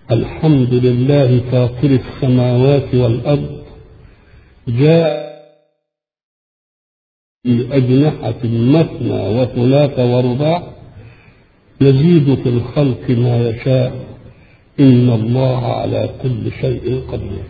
الحمد لله فاطر السماوات والأرض جاء بأجنحة مثنى وثلاث ورباع يزيد في الخلق ما يشاء إن الله على كل شيء قدير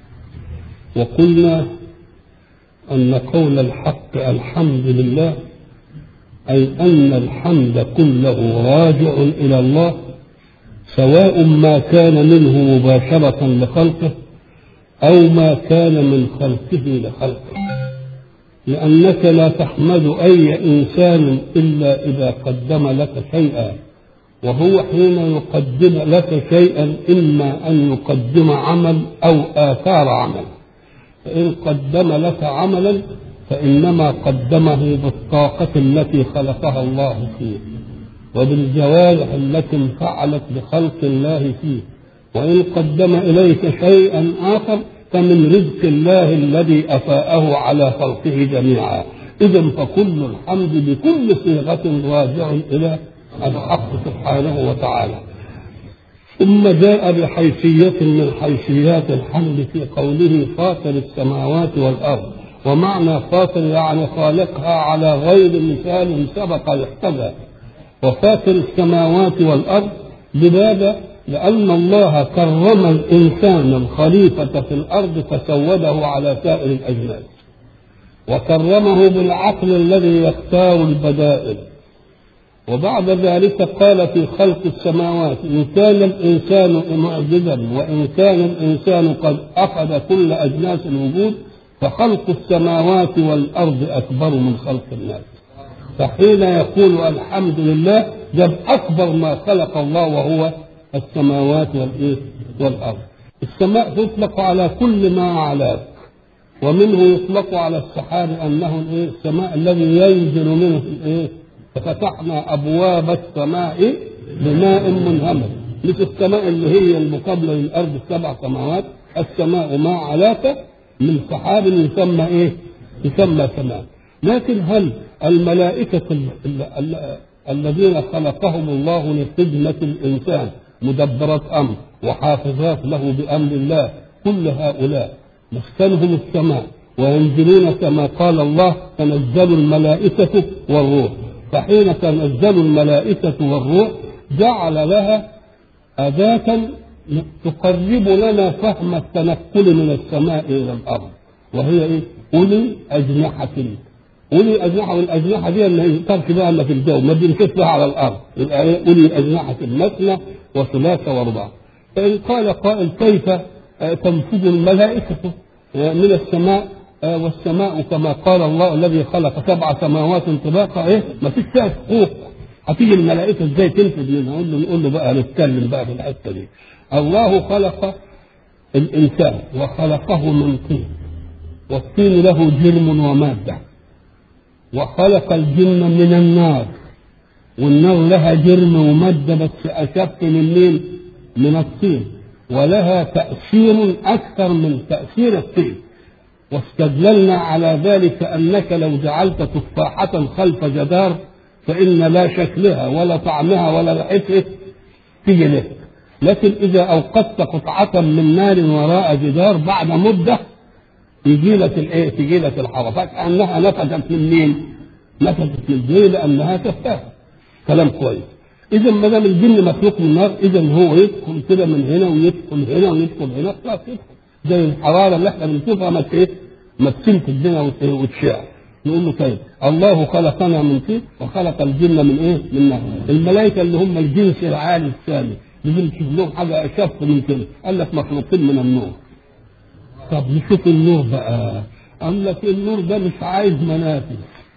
وقلنا أن قول الحق الحمد لله أي أن الحمد كله راجع إلى الله سواء ما كان منه مباشرة لخلقه أو ما كان من خلقه لخلقه لأنك لا تحمد أي إنسان إلا إذا قدم لك شيئا وهو حين يقدم لك شيئا إما أن يقدم عمل أو آثار عمل فإن قدم لك عملا فإنما قدمه بالطاقة التي خلقها الله فيه وبالجوارح التي انفعلت بخلق الله فيه وإن قدم إليك شيئا آخر فمن رزق الله الذي أفاءه على خلقه جميعا إذا فكل الحمد بكل صيغة راجع إلى الحق سبحانه وتعالى ثم جاء بحيثية من حيثيات الحمد في قوله فاطر السماوات والأرض ومعنى فاطر يعني خالقها على غير مثال سبق يحتذى وفاطر السماوات والأرض لماذا؟ لأن الله كرم الإنسان الخليفة في الأرض فسوده على سائر الأجناس وكرمه بالعقل الذي يختار البدائل وبعد ذلك قال في خلق السماوات إن كان الإنسان معجزا وإن كان الإنسان قد أخذ كل أجناس الوجود فخلق السماوات والأرض أكبر من خلق الناس فحين يقول الحمد لله جاب أكبر ما خلق الله وهو السماوات والإيه والأرض السماء تطلق على كل ما علاك ومنه يطلق على السحاب أنه الإيه السماء الذي ينزل منه الإيه ففتحنا أبواب السماء بماء منهمر مش السماء اللي هي المقابلة للأرض السبع سماوات السماء ما علاك من سحاب يسمى إيه؟ يسمى سماء لكن هل الملائكة ال ال ال الذين خلقهم الله لخدمة الإنسان مدبرات أمر وحافظات له بأمر الله كل هؤلاء مسكنهم السماء وينزلون كما قال الله تنزل الملائكة والروح فحين تنزل الملائكة والروح جعل لها أداة تقرب لنا فهم التنقل من السماء إلى الأرض وهي إيه؟ أولي أجنحة أولي أجنحة والأجنحة دي اللي ترك بقى إلا في الجو ما بيمشيش بها على الأرض يبقى إيه؟ أولي أجنحة مثنى وثلاثة وأربعة فإن قال قائل كيف تنفذ الملائكة من السماء والسماء كما قال الله الذي خلق سبع سماوات طباقا ايه ما فيش فيها حقوق هتيجي الملائكه ازاي تنفذ منها نقول له نقول له بقى نتكلم بقى في الحته دي الله خلق الانسان وخلقه من طين والطين له جرم وماده وخلق الجن من النار والنار لها جرم وماده بس اشق من مين؟ من الطين ولها تاثير اكثر من تاثير الطين واستدللنا على ذلك انك لو جعلت تفاحة خلف جدار فان لا شكلها ولا طعمها ولا ريحتها تيجي لك لكن اذا اوقدت قطعة من نار وراء جدار بعد مدة يجي لك الايه؟ تجي لك الحركات كانها نفذت من مين؟ نفذت من الجن لانها تفاحة كلام كويس اذا ما دام الجن مخلوق من النار اذا هو يدخل كده من هنا ويدخل هنا ويدخل هنا خلاص يدخل زي الحراره اللي احنا بنشوفها ما ايه ما تسمت الدنيا وتشع نقول له طيب الله خلقنا من طين وخلق الجن من ايه؟ من نار الملائكه اللي هم الجنس العالي الثاني لازم تشوف لهم حاجه اشف من كده قال لك مخلوقين من النور طب نشوف النور بقى قال لك النور ده مش عايز منافذ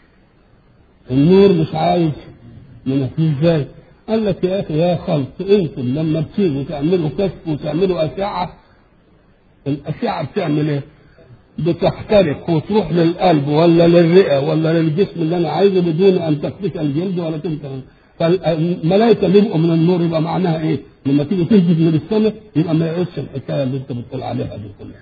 النور مش عايز منافذ ازاي؟ قال لك يا اخي يا خلق انتم لما بتيجوا تعملوا كشف وتعملوا اشعه الاشعه بتعمل ايه؟ بتحترق وتروح للقلب ولا للرئه ولا للجسم اللي انا عايزه بدون ان تكتشف الجلد ولا تنتهي فالملائكه اللي يبقوا من النور يبقى معناها ايه؟ لما تيجي تنزل من السماء يبقى ما يعوزش الحكايه اللي انت بتقول عليها دي كلها.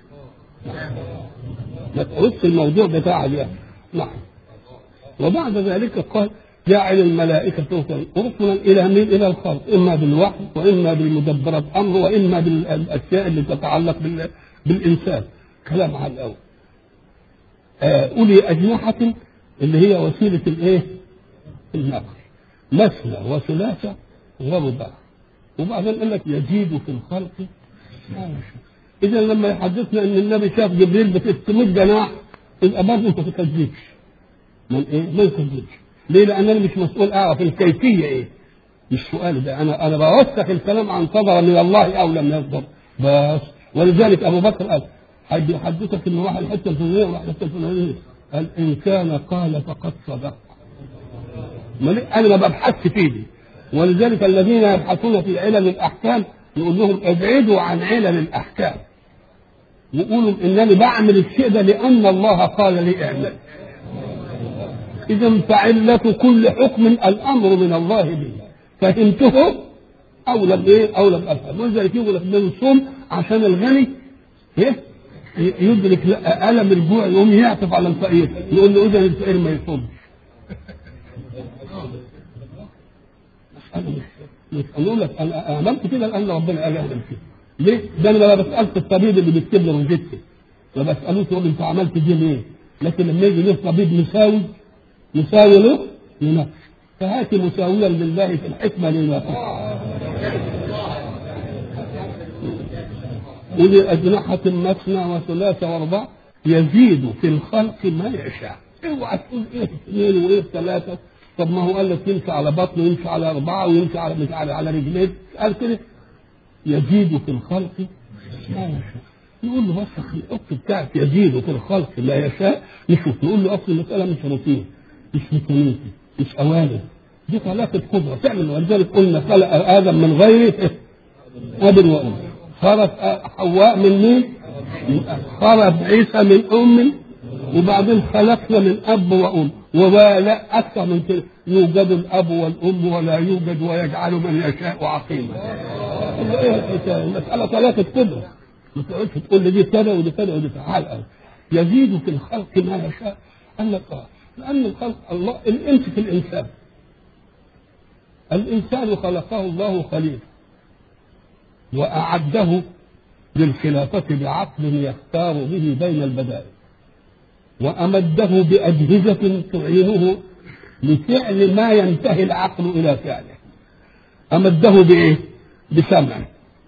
ما تعوزش الموضوع بتاع دي نعم. وبعد ذلك قال جعل الملائكة رسلا إلى مين؟ إلى الخلق إما بالوحي وإما بالمدبرات أمر وإما بالأشياء اللي تتعلق بال... بالإنسان كلام على الأول آه، أولي أجنحة اللي هي وسيلة الإيه؟ النقل مثنى وثلاثة ورباع وبعدين قال لك يزيد في الخلق ما يشاء إذا لما يحدثنا إن النبي شاف جبريل ب 600 جناح يبقى برضه أنت ما تكذبش من إيه؟ ما يكذبش ليه؟ لأن أنا مش مسؤول أعرف الكيفية إيه؟ مش سؤال ده أنا أنا بوثق الكلام عن صدر من الله أو لم يصدر بس ولذلك أبو بكر قال حد يحدثك إن واحد الحتة الفلانية وواحد الحتة الفلانية قال إن كان قال فقد صدق ما ليه؟ أنا ما ببحثش فيه دي ولذلك الذين يبحثون في علل الأحكام يقول لهم ابعدوا عن علل الأحكام يقولوا إنني بعمل الشيء ده لأن الله قال لي اعمل إذا فعلة كل حكم الأمر من الله به فهمته أو لم إيه أو لم أفهم ولذلك يقول لك بنصوم عشان الغني إيه يدرك لا- ألم الجوع يقوم يعطف على الفقير يقول له إذا الفقير ما يصومش أنا مش مش أقول لك أنا عملت كده لأن ربنا قال اعمل كده ليه؟ ده أنا ما بسألش الطبيب اللي بيكتب لي روجيتي ما بسألوش يقول لي أنت عملت دي ليه؟ لكن لما يجي له طبيب مساوي مساوي له لنفسه فهات مساويا لله في الحكمة لما أولي أجنحة مثنى وثلاثة وأربعة يزيد في الخلق ما يشاء اوعى تقول ايه اثنين وايه ثلاثة طب ما هو قال لك يمشي على بطنه ويمشي على أربعة ويمشي على مش على على رجلين قال كده يزيد في الخلق ما يشاء نقول له بس الحكم بتاعك يزيد في الخلق ما يشاء نشوف نقول له اصل المسألة مش روتين مش ميكانيكي مش أوامر دي طلاقة قدرة فعلا ولذلك قلنا خلق آدم من غيره أب وأم خلق حواء من مين؟ من- خلق عيسى من أم وبعدين خلقنا من أب وأم ولا أكثر من كده يوجد الأب والأم ولا يوجد ويجعل من يشاء عقيما إيه الحكاية؟ المسألة ثلاثة قدرة ما تقعدش تقول لي دي كذا ودي كذا ودي كذا على الأقل. يزيد في الخلق ما يشاء قال لك آه لأن الخلق الله الإنس في الإنسان الإنسان خلقه الله خليل وأعده للخلافة بعقل يختار به بين البدائل وأمده بأجهزة تعينه لفعل ما ينتهي العقل إلى فعله أمده بإيه؟ بسمع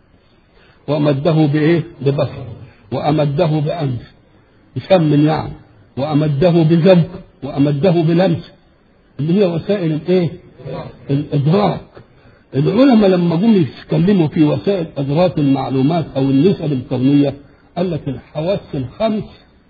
وأمده بإيه؟ ببصر وأمده بأنف بشم يعني وأمده بذوق وأمده بلمس اللي هي وسائل الإيه؟ الإدراك العلماء لما جم يتكلموا في وسائل إدراك المعلومات أو النسب الكونية قال لك الحواس الخمس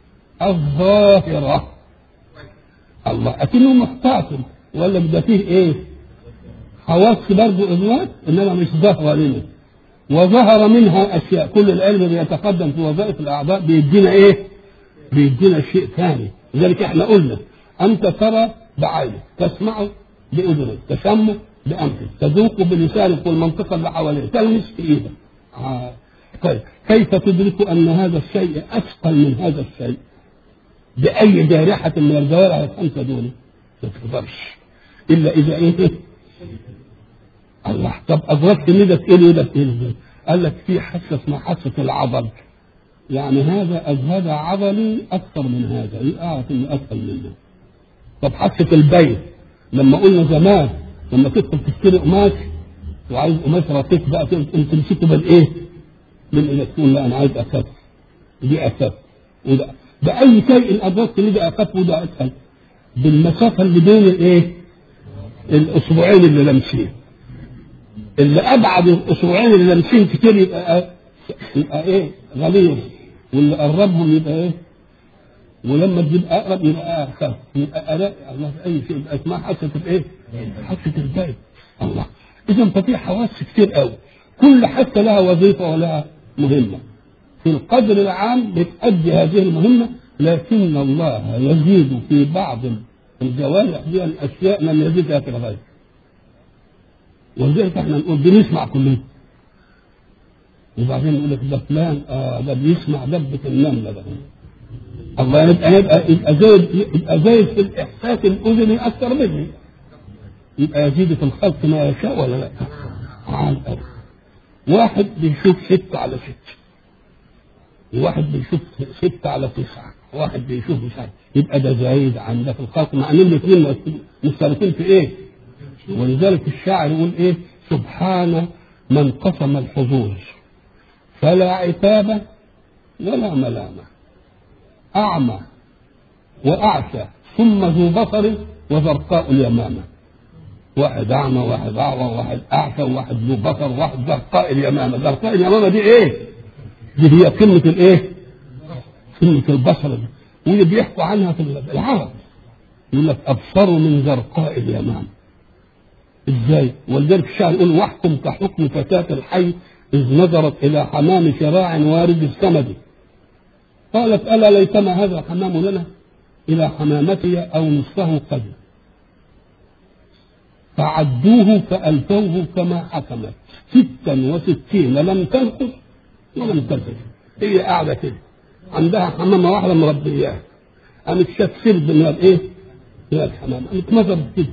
الظاهرة الله أكنه محتاطم ولا ده فيه إيه؟ حواس برضه إدراك إنما مش ظاهرة لنا وظهر منها أشياء كل العلم بيتقدم في وظائف الأعضاء بيدينا إيه؟ بيدينا شيء ثاني لذلك احنا قلنا أنت ترى بعينك تسمع بأذنك تسمع بأنفك تذوق بلسانك والمنطقة اللي حواليك تلمس في إيدك آه. طيب كيف تدرك أن هذا الشيء أثقل من هذا الشيء بأي جارحة من الجوارح الخمسة دول ما تقدرش إلا إذا إيه الله طب أدركت إن ده إيه وده إيه إزاي؟ قال لك في حاسة اسمها حاسة العضل يعني هذا أجهد عضلي أكثر من هذا يبقى أعرف إنه أثقل منه طب حاسة البيت لما قلنا زمان لما تدخل تشتري قماش وعايز قماش رقيق بقى انت تمسكه بالايه؟ من انك تقول لا انا عايز اخف دي اخف وده باي شيء ادركت ان ده اخف وده اسهل بالمسافه اللي بين الايه؟ الاصبعين اللي لامسين اللي ابعد الاصبعين اللي لامسين كتير يبقى يبقى ايه؟ غليظ واللي قربهم يبقى ايه؟ ولما تجيب اقرب يبقى اخف يبقى الاء الله في اي شيء يبقى اسمها حاسه الايه؟ حاسه البيت الله اذا ففي حواس كتير قوي كل حاسه لها وظيفه ولها مهمه في القدر العام بتأدي هذه المهمه لكن الله يزيد في بعض الجوارح دي الاشياء لم يزيدها في الغير ولذلك احنا نقول بنسمع كلنا وبعدين يقول لك ده فلان اه ده بيسمع دبه النمله ده الله يبقى يبقى يبقى زايد يبقى زايد في الاحساس الاذني اكثر مني يبقى يزيد في الخلق ما يشاء ولا لا؟ عال قوي واحد بيشوف ستة على ستة وواحد بيشوف ستة على تسعة واحد بيشوف مش عارف يبقى ده زايد عن ده في الخلق مع ان الاثنين مشتركين في ايه؟ ولذلك الشاعر يقول ايه؟ سبحان من قسم الحظوظ فلا عتاب ولا ملامة أعمى وأعشى ثم ذو بصر وزرقاء اليمامة واحد أعمى واحد أعور واحد أعشى وواحد ذو بصر واحد زرقاء اليمامة زرقاء اليمامة دي إيه؟ دي هي كلمة الإيه؟ كلمة البصر دي واللي بيحكوا عنها في العرب يقول لك أبصروا من زرقاء اليمامة ازاي؟ ولذلك الشاعر يقول واحكم كحكم فتاة الحي إذ نظرت إلى حمام شراع وارد السمد قالت ألا ليتما هذا حمام لنا إلى حمامتي أو نصفه قد فعدوه فألفوه كما حكمت ستا وستين لم تنقص ولم تزد هي قاعدة كده عندها حمامة واحدة مربياها قامت شاف سرب من الايه؟ من الحمام قامت نظرت كده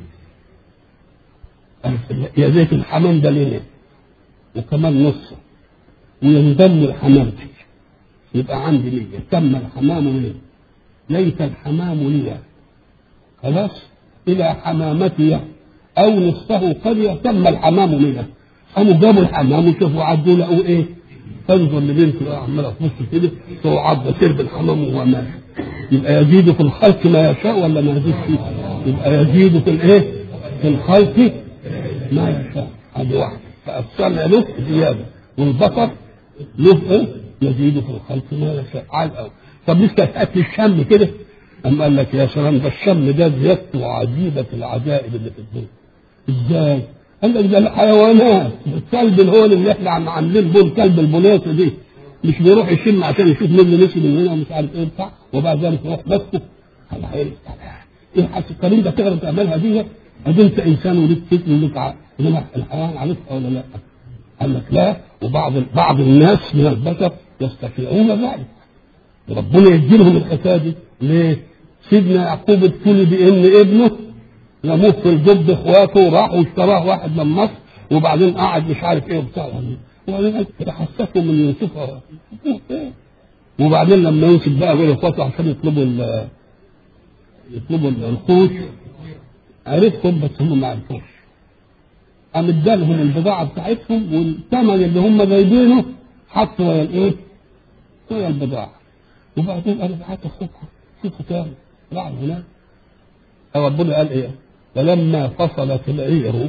يا زيت الحمام ده لنا وكمان نصه وينضم الحمام دي يبقى عندي ليا تم الحمام لي ليس الحمام لي خلاص الى حمامتي او نصفه قريه تم الحمام لي قاموا جابوا الحمام وشوفوا عدوا لقوا ايه تنظر لبنته عماله تبص كده تقع عض سرب الحمام وهو ماشي يبقى يزيد في الخلق ما يشاء ولا ما يزيد فيه يبقى يزيد في الايه في الخلق ما يشاء هذه واحده فالسمع له زياده والبصر له ايه يزيد في الخلق ما يشاء على الاول طب لسه اكل الشم كده اما قال لك يا سلام ده الشم ده زيادته عجيبه العجائب اللي في الدنيا ازاي؟ قال لك ده الحيوانات الكلب الهون اللي احنا عم عاملين بول كلب البوليصه دي مش بيروح يشم عشان يشوف مين اللي مشي من هنا ومش عارف ايه بتاع وبعد ذلك يروح بسه على حيل ايه حاسس الكريم ده تقدر تعملها دي ادي انت انسان وليك فكر وليك عقل انما الحيوان عارفها ولا لا؟ قال لك لا وبعض بعض الناس من البشر يستطيعون ذلك ربنا يدي لهم الحكايه دي ليه؟ سيدنا يعقوب ابتلي بان ابنه يموت في الجب اخواته وراح واشتراه واحد من مصر وبعدين قعد مش عارف ايه وبتاع وبعدين تحسسوا من يوسف وبعدين لما يوسف بقى جول اخواته عشان يطلبوا ال يطلبوا القوت عرفهم بس هم ما عرفوش قام ادالهم البضاعه بتاعتهم والثمن اللي هم جايبينه حطوا ويا الايه؟ ويا البضاعه وبعدين قالوا تعالوا الصبح شوفوا تاني راحوا هناك ربنا قال ايه؟ فلما فصلت العير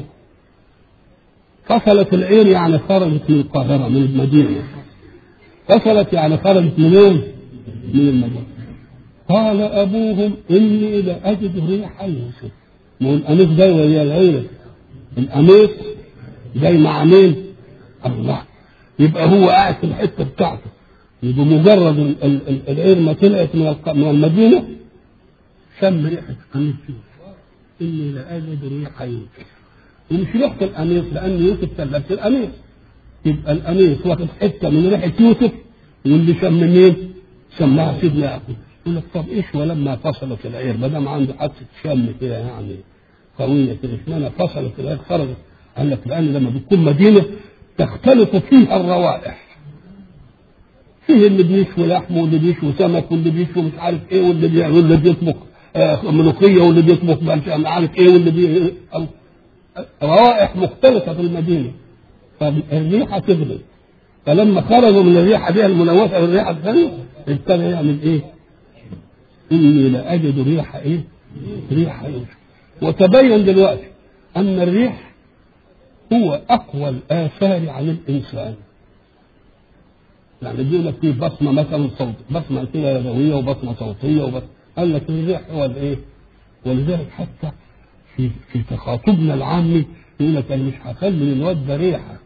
فصلت العير يعني خرجت من القاهرة من المدينة فصلت يعني خرجت منين؟ من المدينة قال أبوهم إني لأجد ريح يوسف ما هو القميص جاي ويا العير القميص جاي مع مين؟ الله يبقى هو قاعد في الحتة بتاعته يبقى مجرد ال- ال- ال- العير ما طلعت من الق- من المدينة شم ريحة قميص يوسف إني لأجد ريح يوسف ومش ريحة القميص لأن يوسف كان لابس القميص يبقى القميص واخد حتة من ريحة يوسف واللي شم مين؟ شمها سيدنا يعقوب يقول لك طب ايش ولما فصلت العير ما دام عنده حادثة شم كده يعني قوية كده اشمعنى فصلت العير خرجت قال لك لأن لما بتكون مدينة تختلط فيها الروائح فيه اللي بيشوي لحم واللي بيشوي سمك واللي بيشوي مش عارف ايه واللي بي... واللي بيطبخ آه ملوخيه واللي بيطبخ مش عارف ايه واللي بي... آه، روائح مختلفه في المدينه فالريحه تغلب فلما خرجوا من الريحه دي الملوثه بالريحه الثانيه ابتدى يعمل ايه؟ اني لاجد ريح ايه؟ ريح يوسف وتبين دلوقتي ان الريح هو اقوى الاثار عن الانسان يعني بيقول لك في بصمه مثلا صوت بصمه كده يدويه وبصمه صوتيه وبصمه قال لك الريح هو الايه؟ ولذلك حتى في في تخاطبنا العامي يقول لك انا مش هخلي للواد ده ريحه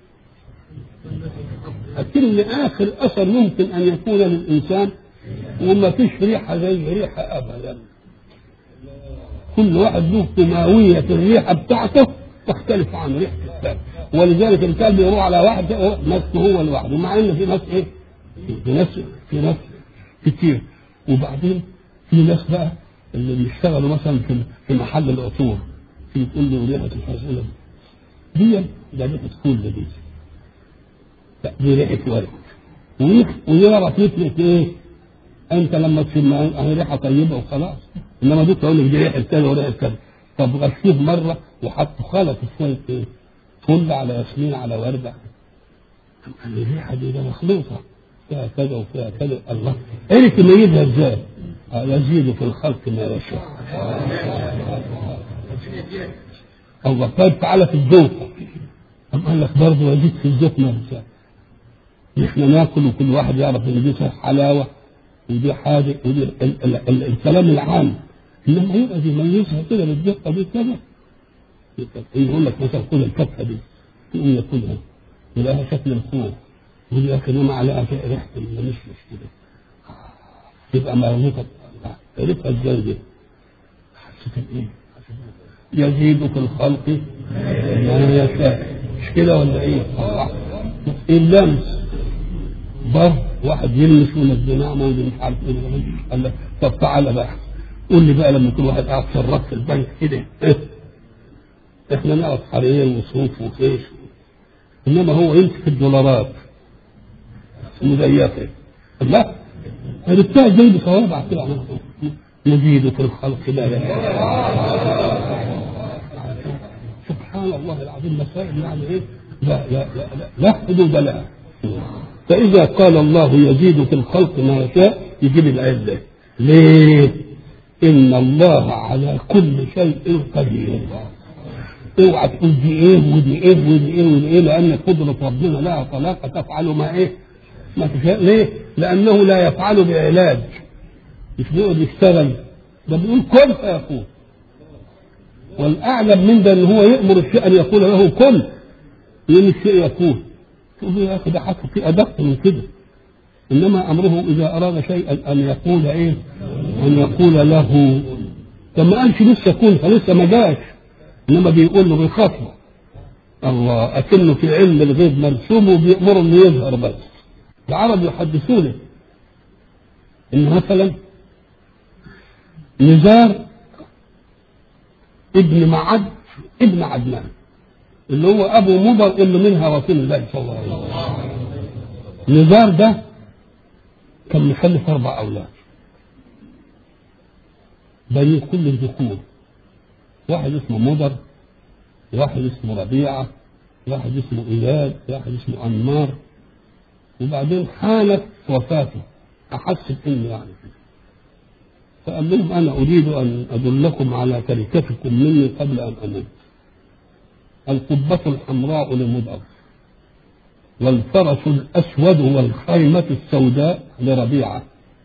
لكن اخر اثر ممكن ان يكون للانسان وما فيش ريحه زي ريحه ابدا كل واحد له سماويه الريحه بتاعته تختلف عن ريحه الثاني ولذلك الكلب يروح على واحد نفسه هو لوحده مع ان في ناس ايه؟ في ناس في ناس كتير وبعدين في ناس بقى اللي بيشتغلوا مثلا في في محل العطور في تقول له ريحة الفاصولة دي ده ريحة كل دي لا دي ريحة ورد ويف- ويعرف يفرق ايه انت لما تشم اهي ريحه طيبه وخلاص انما دي تقول لك دي ريحه كذا وريحه كذا طب غسيه مره وحط خلط شويه ايه فل على ياسمين على ورده طب قال لي الريحه دي ده مخلوطه فيها كذا وفيها كذا الله عرف يميزها ازاي؟ آه، يزيد في الخلق ما يشاء الله طيب تعالى في الذوق أم قال لك برضه يزيد في الذوق ما يشاء احنا ناكل وكل واحد يعرف ان دي فيها حلاوه ودي حاجه ودي ال ال ال الكلام العام انما يبقى دي ميزها كده بالدقه دي كذا يقول لك مثلا كل الفاكهه دي تقوم ياكلها يلاقيها شكل الخوخ يقول لك انما عليها ريحه المشمش كده تبقى مربوطه عرفها ازاي دي؟ حسيت بايه؟ يزيد في الخلق ما يشاء مش كده ولا ايه؟ الله اللمس بر واحد يلمس ولا الدماء موجود مش عارف ايه ولا قال لك طب تعالى بقى قول لي بقى لما يكون واحد قاعد سراق في البنك كده إيه؟ احنا نعرف حرير وصوف وخيش انما هو يمسك الدولارات مزيفه لا عرفتها زي بصوابع كده يزيد في الخلق لا يزال سبحان الله العظيم مسائل يعني ايه لا لا لا لا, لا حدود لها فإذا قال الله يزيد في الخلق ما يشاء يجيب العلة ليه؟ إن الله على كل شيء قدير اوعى تقول دي ايه ودي ايه ودي ايه ودي ايه لان قدرة ربنا لها طلاقة تفعل ما ايه؟ ما تشاء ليه؟ لأنه لا يفعل بعلاج مش بيقعد يشتغل ده بيقول كن فيكون والأعلم من ده إن هو يأمر الشيء أن يقول له كن لأن الشيء يكون تقول له يا أخي ده حتى في أدق من كده إنما أمره إذا أراد شيئا أن يقول إيه؟ أن يقول له طب ما قالش لسه كن فلسه ما جاش إنما بيقول له بخطوة الله أكنه في علم الغيب مرسوم وبيأمره إنه يظهر بس العرب يحدثونه إن مثلا نزار ابن معد ابن عدنان اللي هو ابو مضر اللي منها رسول الله صلى الله عليه وسلم نزار ده كان مخلف اربع اولاد بني كل الذكور واحد اسمه مضر واحد اسمه ربيعه واحد اسمه اياد واحد اسمه انمار وبعدين حانت وفاته احس بانه يعني كده فقال لهم انا اريد ان ادلكم على تركتكم مني قبل ان اموت القبة الحمراء لمضر والفرس الاسود والخيمة السوداء لربيعة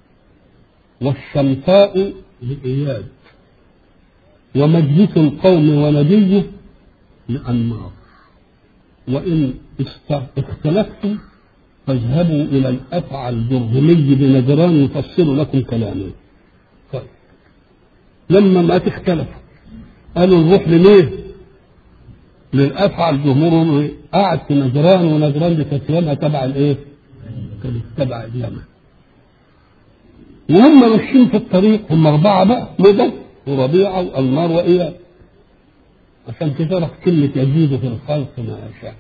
والشمساء لإياد ومجلس القوم ونبيه لأنمار وإن اختلفتم فاذهبوا إلى الأفعى الجرهمي بنجران يفسر لكم كلامه طيب لما ما تختلفوا قالوا نروح لمين؟ للأفعى الجمهور قاعد في نجران ونجران دي كانت يومها تبع الايه؟ كانت تبع اليمن وهم ماشيين في الطريق هم أربعة بقى مدد وربيعة وأنمار وإياد عشان تعرف كلمة يزيد في الخلق ما يشاء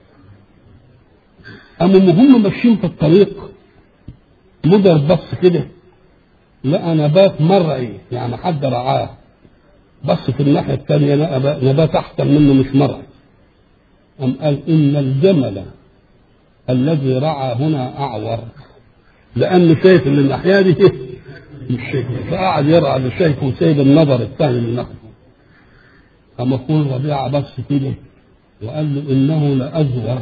أما هم ماشيين في الطريق مدر بص كده لقى نبات مرعي يعني حد رعاه بص في الناحية الثانية لقى نبات أحسن منه مش مرعي أم قال إن الجمل الذي رعى هنا أعور لأنه شايف إن الناحية دي مش شايفه فقعد يرعى اللي شايفه وسايب النظر الثاني من ناحيته أما يقول ربيعة بص كده وقال له إنه لأزور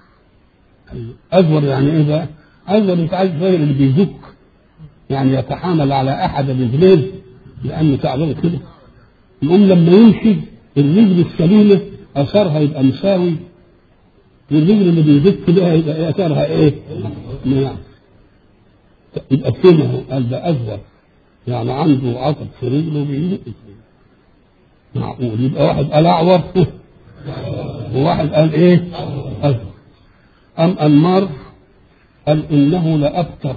أزور يعني إيه بقى؟ أزور أنت عايز الراجل اللي بيزك يعني يتحامل على أحد الرجلين لأنه تعبان كده يقوم لما يمشي الرجل السليمة أثرها يبقى مساوي والرجل اللي بيزك ده يبقى أثرها إيه؟ نعم يبقى فين قال ده أزور يعني عنده عصب في رجله بيزك معقول يبقى واحد قال أعور وواحد قال إيه؟ أزور أم أنمار قال إنه لأبتر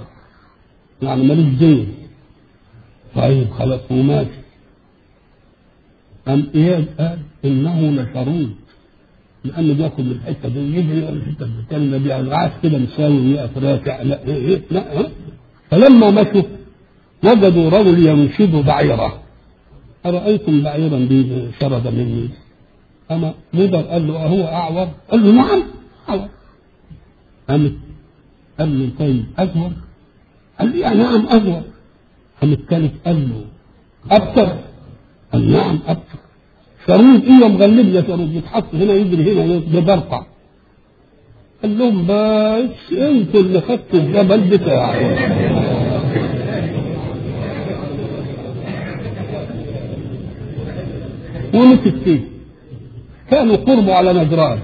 يعني ماليش دين طيب خلاص وماشي أم إياد قال إنه لشرود لأنه بياخد من الحتة دي يجري من الحتة دي كان ما بيعرفش كده مساوي يقف راكع لا إيه إيه لا إيه. فلما مشوا وجدوا رجل ينشد بعيره أرأيتم بعيرا بي شرد مني أما مدر قال له أهو أعور قال له نعم أعور قام قال له طيب أزور قال لي نعم أزور قام الثالث قال له أبصر قال نعم أبصر شرود إيه مغلب يا شرود يتحط هنا يجري هنا ببرقع قال لهم بس انتوا اللي خدتوا الجبل بتاعي ومسك فيه كانوا قربوا على نجران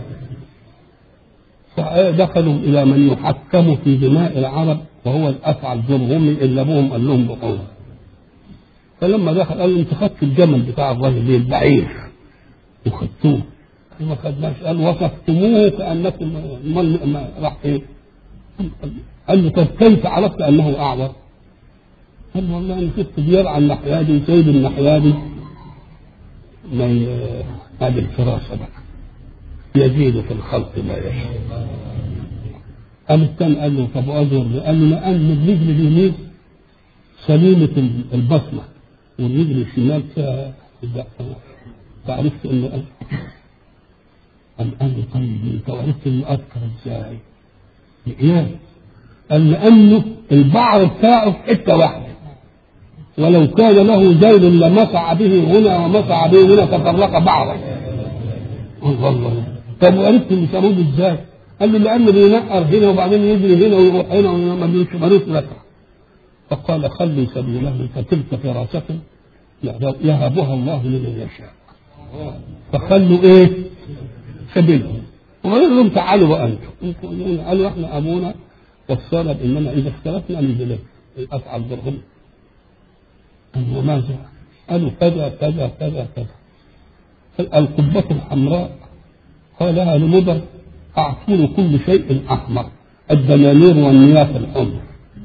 فدخلوا الى من يحكم في دماء العرب وهو الافعل جرهم اللي ابوهم قال لهم بقول فلما دخل قال انت خدت الجمل بتاع الراجل ليه البعير وخدتوه قال ما خدناش قال وصفتموه كانكم ما ما راح ايه قال له طب كيف عرفت انه اعور؟ قال والله انا شفت بيرعى الناحيه دي وسيد الناحيه دي ما ي- هذه الفراسة بقى يزيد في الخلق ما يشاء قام الثاني قال له طب أزور قال له لأن الرجل اليمين سليمة البصمة والرجل الشمال فيها الدقة فعرفت انه قال قام قال له طيب انت عرفت انه اذكر ازاي؟ ليه؟ قال لانه البعر بتاعه في حته واحده ولو كان له زيل لمسع به هنا ومسع به هنا تفرق بعضا الله الله طب وعرفت ان شرود ازاي؟ قال له لانه بينقر هنا وبعدين يجري هنا ويروح هنا وما ملوش لك فقال خلوا سبيله فتلك فراسة يهبها الله لمن يشاء فخلوا ايه؟ سبيلهم وقال لهم تعالوا بقى انتم انتم قالوا احنا ابونا وصانا باننا اذا اختلفنا نجلس افعل درهم قالوا وماذا؟ قالوا كذا كذا كذا كذا القبة الحمراء قالها لمضر أعطوني كل شيء أحمر الدنانير والنياف الحمر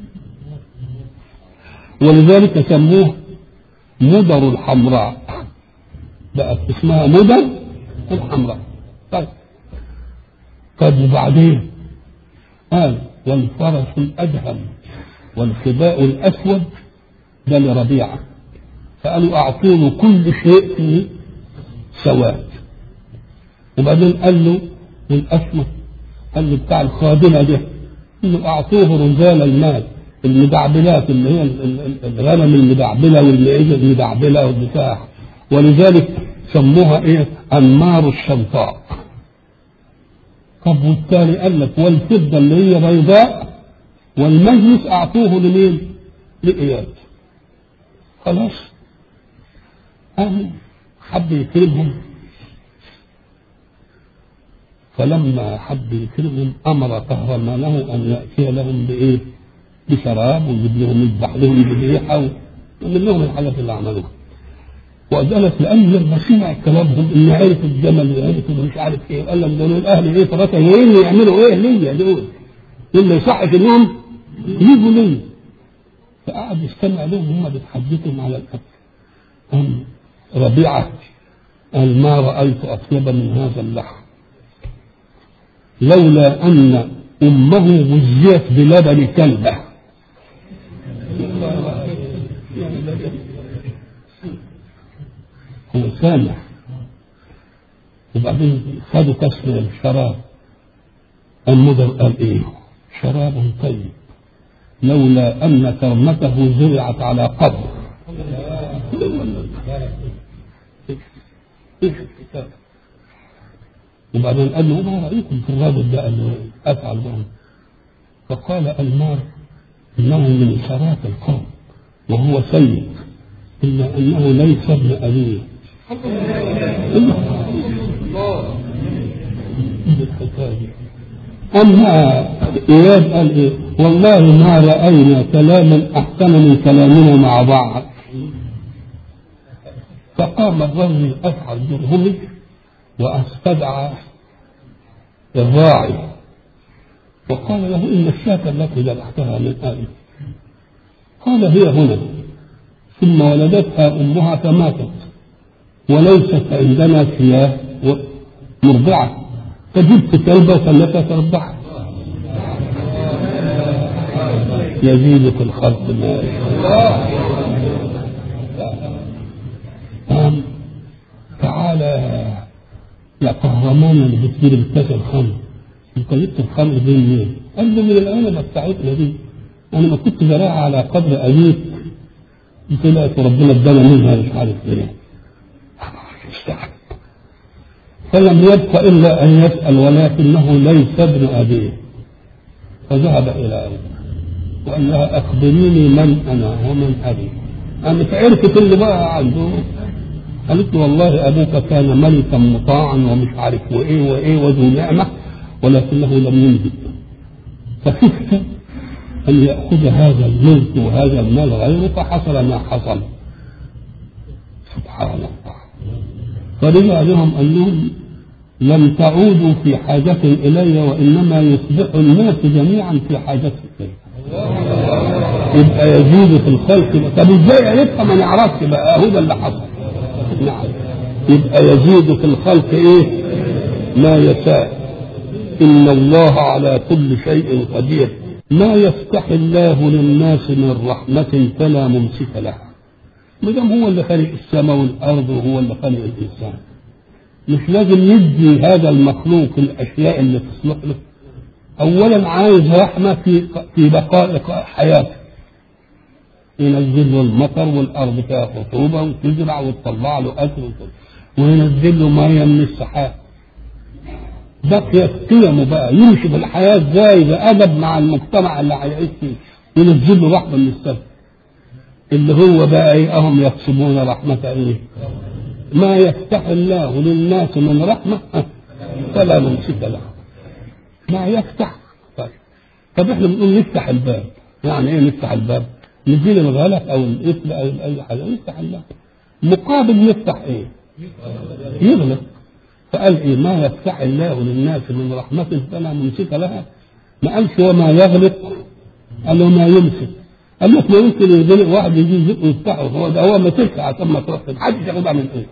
ولذلك سموه مدر الحمراء بقت اسمها مدر الحمراء طيب طيب وبعدين قال والفرس الأدهم والخباء الأسود ده لربيعة فقالوا أعطوني كل شيء فيه سواد وبعدين قال له والأسمر قال له بتاع الخادمة ده إنه أعطوه رجال المال المدعبلات اللي هي الغنم المدعبلة والمعيزة المدعبلة والبتاع ولذلك سموها إيه أنمار الشنطاء طب والتالي قال لك والفضة اللي هي بيضاء والمجلس أعطوه لمين؟ لإياد خلاص قام حب يكرمهم فلما حب يكرمهم امر كهرمانه ان ياتي لهم بايه؟ بشراب ويجيب لهم يذبح لهم ذبيحه ويعمل لهم الحاجات اللي عملوها. وجلس لان لما سمع كلامهم ان عرف الجمل وعرف مش عارف ايه قال لهم دول اهل ايه ثلاثه ايه اللي يعملوا ايه ليا دول؟ دول ما يصحش انهم يجوا ليا. فقعد يستمع لهم هم بيتحدثوا على الاكل. قام ربيعه قال ما رايت اطيب من هذا اللحم. لولا أن أمه غزيت بلبن كلبة هو سامع وبعدين خدوا كاس من الشراب المدر قال ايه شراب طيب لولا ان كرمته زرعت على قبر ايش الكتاب وبعدين قال له ما رايكم في الرجل ده اللي افعل به فقال المار انه من شراف القوم وهو سيد الا انه ليس ابن ابيه اما اياد قال ايه والله ما راينا كلاما احسن من كلامنا مع بعض فقام الرجل افعل درهمه واستدعى الراعي وقال له ان الشاة التي ذبحتها من آل قال هي هنا ثم ولدتها امها فماتت وليست عندنا سياه مرضعة فجبت كلبة وخلتها ترضعها يزيد في الخلق ما يشاء قام تعالى يا قهرمان اللي بتدير بكاس الخمر انت جبت الخمر دي منين؟ قال له من العنبة بتاعتنا دي انا ما كنت زراعة على قدر ابيك طلعت ربنا ادانا منها مش عارف ايه استعجب فلم يبق الا ان يسال ولكنه ليس ابن ابيه فذهب الى ابيه وقال لها اخبريني من انا ومن ابي قامت عرفت اللي بقى عنده قالت له والله ابوك كان ملكا مطاعا ومش عارف وايه وايه وذو نعمه ولكنه لم ينجب فخفت ان ياخذ هذا الملك وهذا المال غيره فحصل ما حصل سبحان الله فرجع لهم قال لهم لم تعودوا في حاجة إلي وإنما يصبح الناس جميعا في حاجة إلي يبقى يزيد في الخلق طب ازاي عرفها ما نعرفش بقى هو ده اللي حصل نعم يبقى يزيد في الخلق ايه ما يشاء ان الله على كل شيء قدير ما يفتح الله للناس من رحمة فلا ممسك لها ما دام هو اللي خلق السماء والارض وهو اللي خلق الانسان مش لازم يدي هذا المخلوق الاشياء اللي تصلح له اولا عايز رحمه في في بقاء حياته ينزل له المطر والارض فيها رطوبه وتزرع وتطلع له اكل وينزل له ميه من السحاب بقيت قيمه بقى يمشي في الحياه ازاي بادب مع المجتمع اللي هيعيش فيه ينزل له رحمه من السماء اللي هو بقى ايه اهم يقسمون رحمه ايه ما يفتح الله للناس من رحمه فلا ممسك له ما يفتح طيب طب احنا بنقول نفتح الباب يعني ايه نفتح الباب نزيل الغلط او القفل او اي حاجه نفتح الباب مقابل نفتح ايه يغلق فقال ايه ما يفتح الله للناس من رحمة فلا ممسك لها ما قالش وما يغلق قال وما يمسك قال لك ما يمكن يغلق واحد يجي يزق ويفتحه هو ده هو ما تفتح عشان ما تروح محدش ياخدها من ايه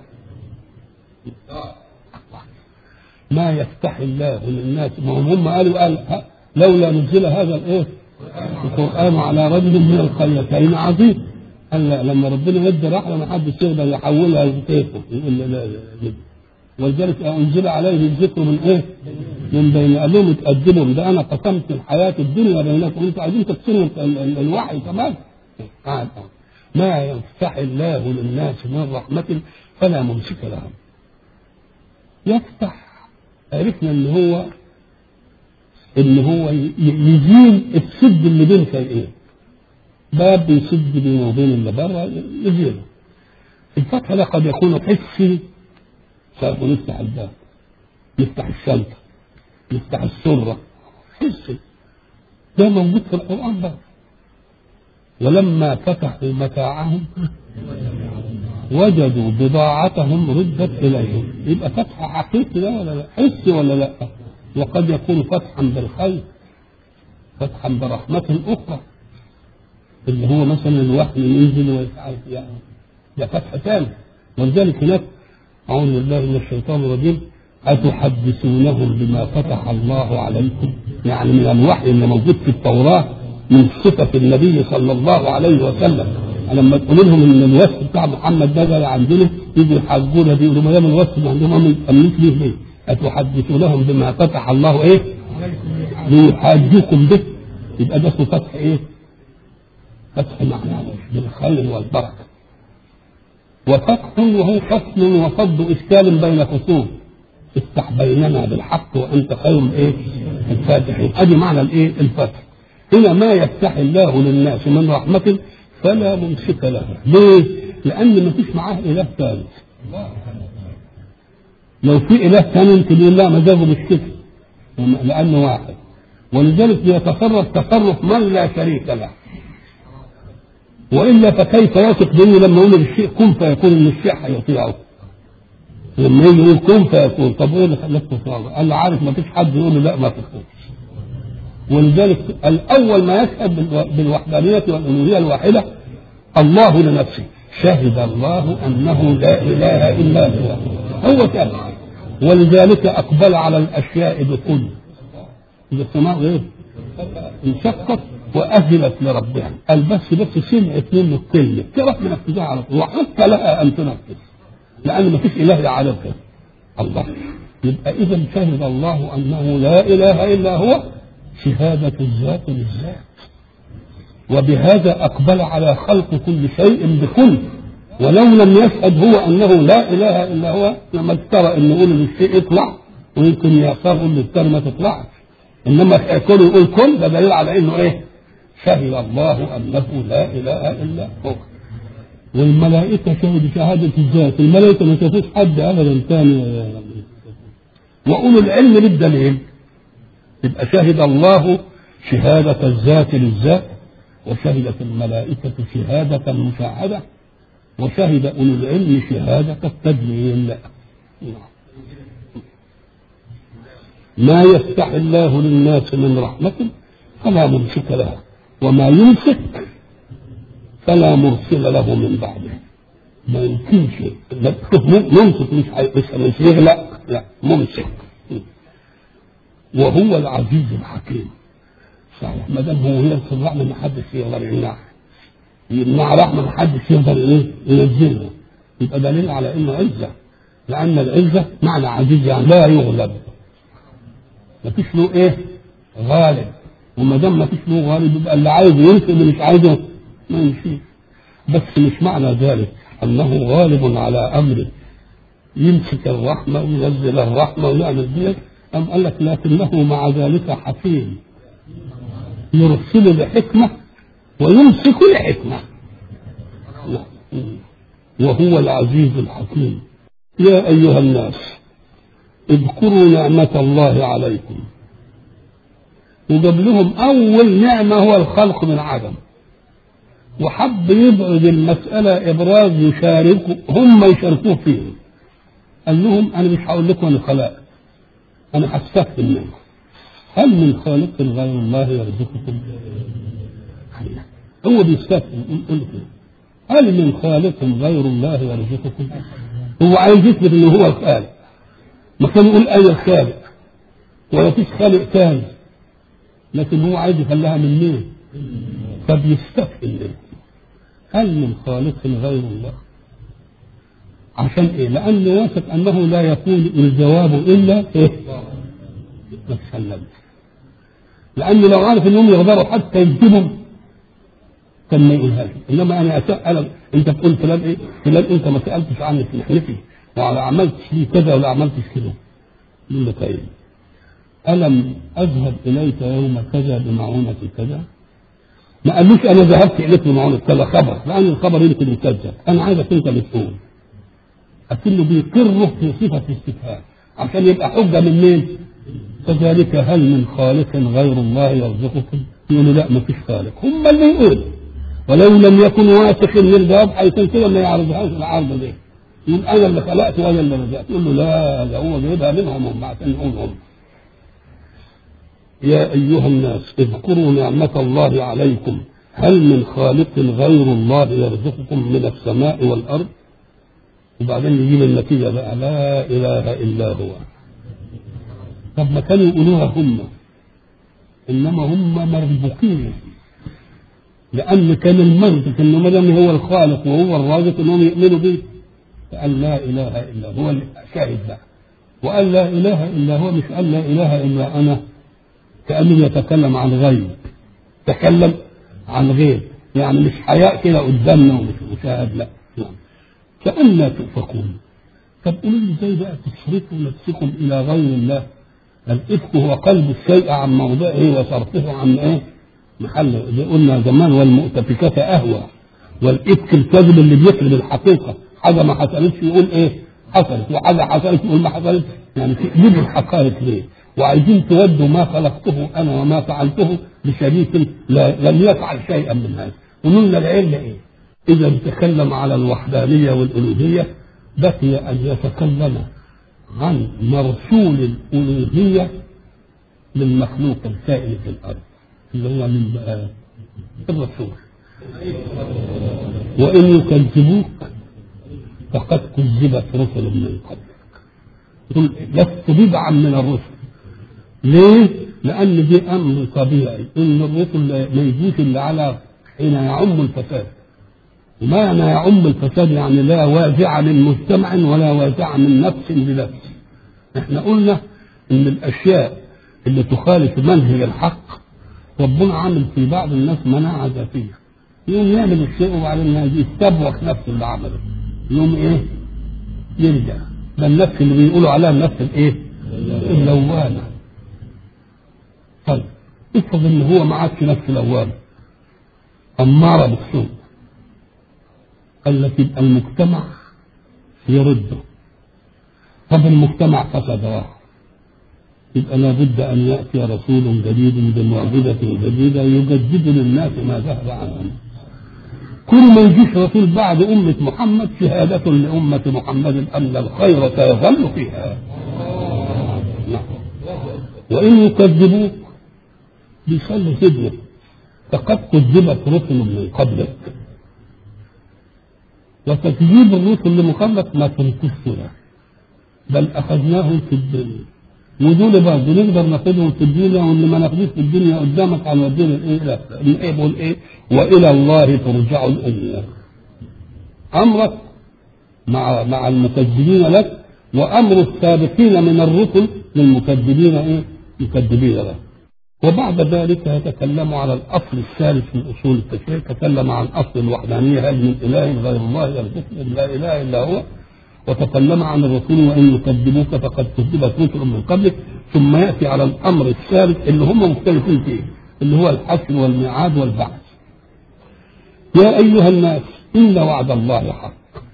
ما يفتح الله للناس ما هم هم قالوا قال لولا نزل هذا الايه القران على رجل من القريتين عظيم قال لا لما ربنا يدي رحمه ما حدش يقدر يحولها لكيفه يقول لا لا لا ولذلك انزل عليه الذكر من ايه؟ من بين قال لهم اتقدموا ده انا قسمت الحياه الدنيا بينكم انتوا عايزين تقسموا الوحي كمان آه. ما يفتح الله للناس من رحمه فلا ممسك لها يفتح عرفنا ان هو ان هو يزيل السد اللي بين شيئين باب بيسد بينه وبين اللي بره يزيله الفتح ده قد يكون حسي سوف نفتح الباب نفتح الشنطة نفتح السرة حسي ده موجود في القرآن بقى ولما فتحوا متاعهم وجدوا بضاعتهم ردت إليهم يبقى فتح حقيقي ده ولا لا حسي ولا لا وقد يكون فتحا بالخير فتحا برحمة أخرى اللي هو مثلا الوحي ينزل ويفعل يعني ده فتح ثاني ولذلك هناك أعوذ بالله من الشيطان الرجيم أتحدثونهم بما فتح الله عليكم يعني من الوحي اللي موجود في التوراة من صفة النبي صلى الله عليه وسلم لما تقول لهم ان الوصف بتاع محمد ده جاي عندنا يجوا يحجونا دي يقولوا ما دام الوصف اللي عندهم ما يتأمنوش ليه ليه؟ أتحدثونهم بما فتح الله ايه؟ ليحاجوكم به يبقى ده اسمه فتح ايه؟ فتح معنى بالخير والبركه وفتح وهو فصل وصد اشكال بين خصوم افتح بيننا بالحق وانت خير ايه الفاتحين ادي معنى الايه الفتح هنا ما يفتح الله للناس من رحمة فلا ممسك لها ليه؟ لأن ما فيش معاه إله ثالث لو في إله ثاني يمكن يقول لا مزاجه مش كده لأنه واحد ولذلك بيتصرف تصرف من لا شريك له والا فكيف يثق به لما يقول الشيء كن فيكون ان الشيء هيطيعه لما يجي يقول كن فيكون طب ايه اللي خلاك تطيعه؟ قال له عارف ما فيش حد يقول له لا ما تطيعش ولذلك الاول ما يشهد بالوحدانيه والالوهيه الواحده الله لنفسه شهد الله أنه لا إله إلا هو هو كان ولذلك أقبل على الأشياء بكل إذا السماء غير انشقت وأذنت لربها قال بس بس سمعت منه الكلمة تروح منفذها على طول وحتى لها أن تنفذ لأن ما فيش إله يعرفها الله يبقى إذا شهد الله أنه لا إله إلا هو شهادة الذات للذات وبهذا أقبل على خلق كل شيء بكل ولو لم يشهد هو أنه لا إله إلا هو لما ترى أن يقول للشيء اطلع ويمكن يسار يقول للتاني ما تطلعش إنما كل يقول كل ده دليل على إنه إيه شهد الله أنه لا إله إلا هو والملائكة شهدوا شهادة الذات الملائكة ما شافوش حد أبدا ثاني وأولو العلم بالدليل يبقى شهد الله شهادة الذات للذات وشهدت الملائكة شهادة مشاهدة وشهد أولو العلم شهادة التدليل ما يفتح الله للناس من رحمة فلا ممسك لها وما يمسك فلا مرسل له من بعده ما يمكنش ممسك مش مش مش لا لا ممسك وهو العزيز الحكيم صحيح ما دام هو يرسل الرحمه ما حدش يقدر يمنعها يمنع رحمه ما حدش يقدر ايه ينزلها يبقى دليل على انه عزه لان العزه معنى عزيز يعني لا يغلب ما فيش له ايه غالب وما دام ما فيش له غالب يبقى اللي عايزه يمشي اللي مش عايزه ما يمشيش بس مش معنى ذلك انه غالب على امره يمسك الرحمه وينزل الرحمه ويعمل ذلك أم قال لك لكنه مع ذلك حكيم يرسل لحكمة ويمسك لحكمة وهو العزيز الحكيم يا أيها الناس اذكروا نعمة الله عليكم وجاب لهم أول نعمة هو الخلق من عدم وحب يبعد المسألة إبراز يشاركوا هم يشاركوه فيه قال لهم أنا مش هقول لكم أنا خلقت أنا هستفهم منكم هل من خالق غير الله يرزقكم؟ هو بيستفهم يقول كده هل من خالق غير الله يرزقكم؟ هو عايز يثبت ان هو الخالق ما كان يقول انا الخالق ولا فيش خالق ثاني لكن هو عايز يخليها من مين؟ فبيستفهم منه هل من خالق غير الله؟ عشان ايه؟ لأنه واثق أنه لا يكون الجواب إلا إيه؟ ما تسلمش. لأنه لو عارف أنهم يقدروا حتى يكذبوا كان ما يقولهاش، إنما أنا أسأل أنت تقول فلان إيه؟ فلان أنت ما سألتش عني في محنتي ولا عملتش لي كذا ولا عملتش كذا. يقول لك إيه؟ ألم أذهب إليك يوم كذا بمعونة كذا؟ ما قالوش أنا ذهبت إليك بمعونة كذا خبر، لأن الخبر يمكن يكذب، أنا عايزك أنت اللي تقول. أكنه بيقره في صفة الاستفهام عشان يبقى حجة من مين؟ كذلك هل من خالق غير الله يرزقكم؟ يقولوا لا ما فيش خالق هم اللي يقولوا ولو لم يكن واثق من الجواب هيكون كده ما يعرضهاش العرض دي يقول انا اللي خلقت وانا اللي رزقت يقول له لا ده هو جايبها منهم هم عشان يقولهم يا ايها الناس اذكروا نعمة الله عليكم هل من خالق غير الله يرزقكم من السماء والارض وبعدين يجيب النتيجة بقى لا إله إلا هو طب ما كانوا يقولوها هم إنما هم مربوكين لأن كان المنطق إنه ما دام هو الخالق وهو الرازق إنهم يؤمنوا به فقال لا إله إلا هو شاهد بقى وقال لا إله إلا هو مش قال لا إله إلا أنا كأنه يتكلم عن غيب تكلم عن غيب يعني مش حياء كده قدامنا ومش مشاهد لا نعم فأنا تؤفكون طب قولوا لي ازاي بقى تصرفوا نفسكم الى غير الله الافك هو قلب الشيء عن موضعه وصرفه عن ايه محل زي قلنا زمان والمؤتفكات اهوى والافك الكذب اللي بيكذب الحقيقه حاجه ما حصلتش يقول ايه حصلت وحاجه حصلت يقول ما حصلتش يعني تكذبوا الحقائق ليه وعايزين تودوا ما خلقته انا وما فعلته لشريك لا لم يفعل شيئا من هذا ومن العلة ايه إذا تكلم على الوحدانية والألوهية بقي أن يتكلم عن مرسول الألوهية للمخلوق الكائن في الأرض اللي هو من الرسول وإن يكذبوك فقد كذبت رسل من قبلك قل لست بدعا من الرسل ليه؟ لأن دي أمر طبيعي إن الرسل ما يجوش إلا على حين يعم الفساد ومعنى يعم الفساد يعني لا وازع من مجتمع ولا وازع من نفس لنفس احنا قلنا ان الاشياء اللي تخالف منهج الحق ربنا عامل في بعض الناس مناعة ذاتية يوم يعمل الشيء وبعدين يستبوخ نفسه اللي عمله يوم ايه يرجع ده النفس اللي بيقولوا عليها النفس الايه اللوامة طيب افرض ان هو ما عادش نفس لوامة أمارة بالسوء قال لك يبقى المجتمع يرده طب المجتمع فسد واحد يبقى لابد أن يأتي رسول جديد بمعجزة جديدة يجدد للناس ما ذهب عنهم كل ما يجيش رسول بعد أمة محمد شهادة لأمة محمد أن الخير سيظل فيها نعم. وإن يكذبوك بيصلي سجنك فقد كذبت رسل من قبلك وتكذيب الرسل اللي من قبلك ما تنكسش له بل اخذناهم في الدنيا ودول برضه نقدر ناخذهم في الدنيا واللي ما ناخذوش في الدنيا قدامك هنوديهم الايه لا الايه بقول ايه والى الله ترجع الامور امرك مع مع المكذبين لك وامر السابقين من الرسل للمكذبين ايه مكذبين لك وبعد ذلك يتكلم على الاصل الثالث من اصول التشريع تكلم عن اصل الوحدانيه هل من اله غير الله يرزقكم لا اله الا هو وتكلم عن الرسول وان يكذبوك فقد كذبت رسل من قبلك ثم ياتي على الامر الثالث اللي هم مختلفين فيه اللي هو الحشر والميعاد والبعث يا ايها الناس ان وعد الله حق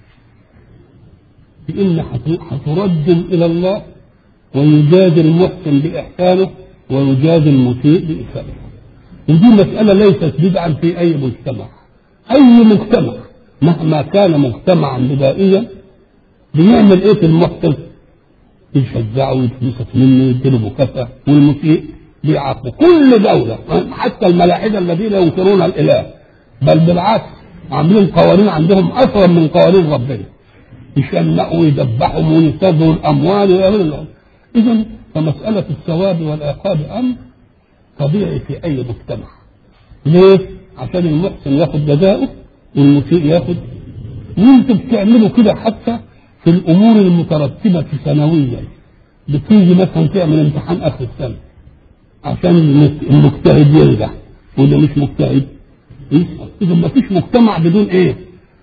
بان هتردم الى الله ويجازي المحسن باحسانه ويجازي المسيء بإساءته ودي مسألة ليست بدعا في أي مجتمع أي مجتمع مهما كان مجتمعا بدائيا بيعمل إيه في المحسن؟ يشجعه ويتبسط منه يديله مكافأة والمسيء بيعاقبه كل دولة حتى الملاحدة الذين ينكرون الإله بل بالعكس عاملين قوانين عندهم أكثر من قوانين ربنا يشنقوا ويذبحوا وينتزعوا الأموال ويعملوا لهم إذا فمسألة الثواب والعقاب أمر طبيعي في أي مجتمع. ليه؟ عشان المحسن ياخد جزاؤه والمسيء ياخد وانتم بتعملوا كده حتى في الأمور المترتبة سنويا. بتيجي مثلا تعمل امتحان آخر السنة عشان المجتهد ينجح واللي مش مجتهد يسقط. إذا ما فيش مجتمع بدون إيه؟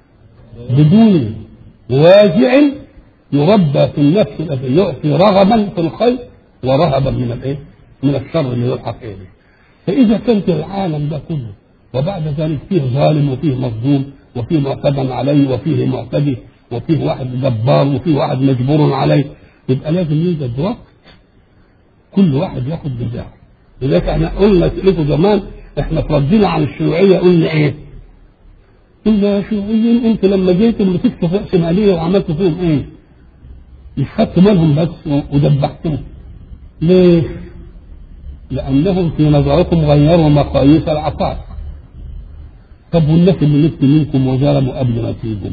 بدون واجع يربى في النفس الذي يعطي رغبا في الخير ورهبا من الايه؟ من الشر اللي يلحق اليه. فاذا كانت العالم ده كله وبعد ذلك فيه ظالم وفيه مظلوم وفيه معتدى عليه وفيه معتدي وفيه واحد جبار وفيه واحد مجبور عليه يبقى لازم يوجد وقت كل واحد ياخد بتاعه. لذلك احنا قلنا لكم زمان احنا تردينا عن الشيوعيه قلنا ايه؟ قلنا يا شيوعيين انتوا لما جيتوا مسكتوا في رأسمالية وعملتوا فيهم ايه؟ مش خدتوا مالهم بس ودبحتهم ليه؟ لأنهم في نظركم غيروا مقاييس العطاء طب والناس اللي نفت منكم وظلموا قبل ما تيجوا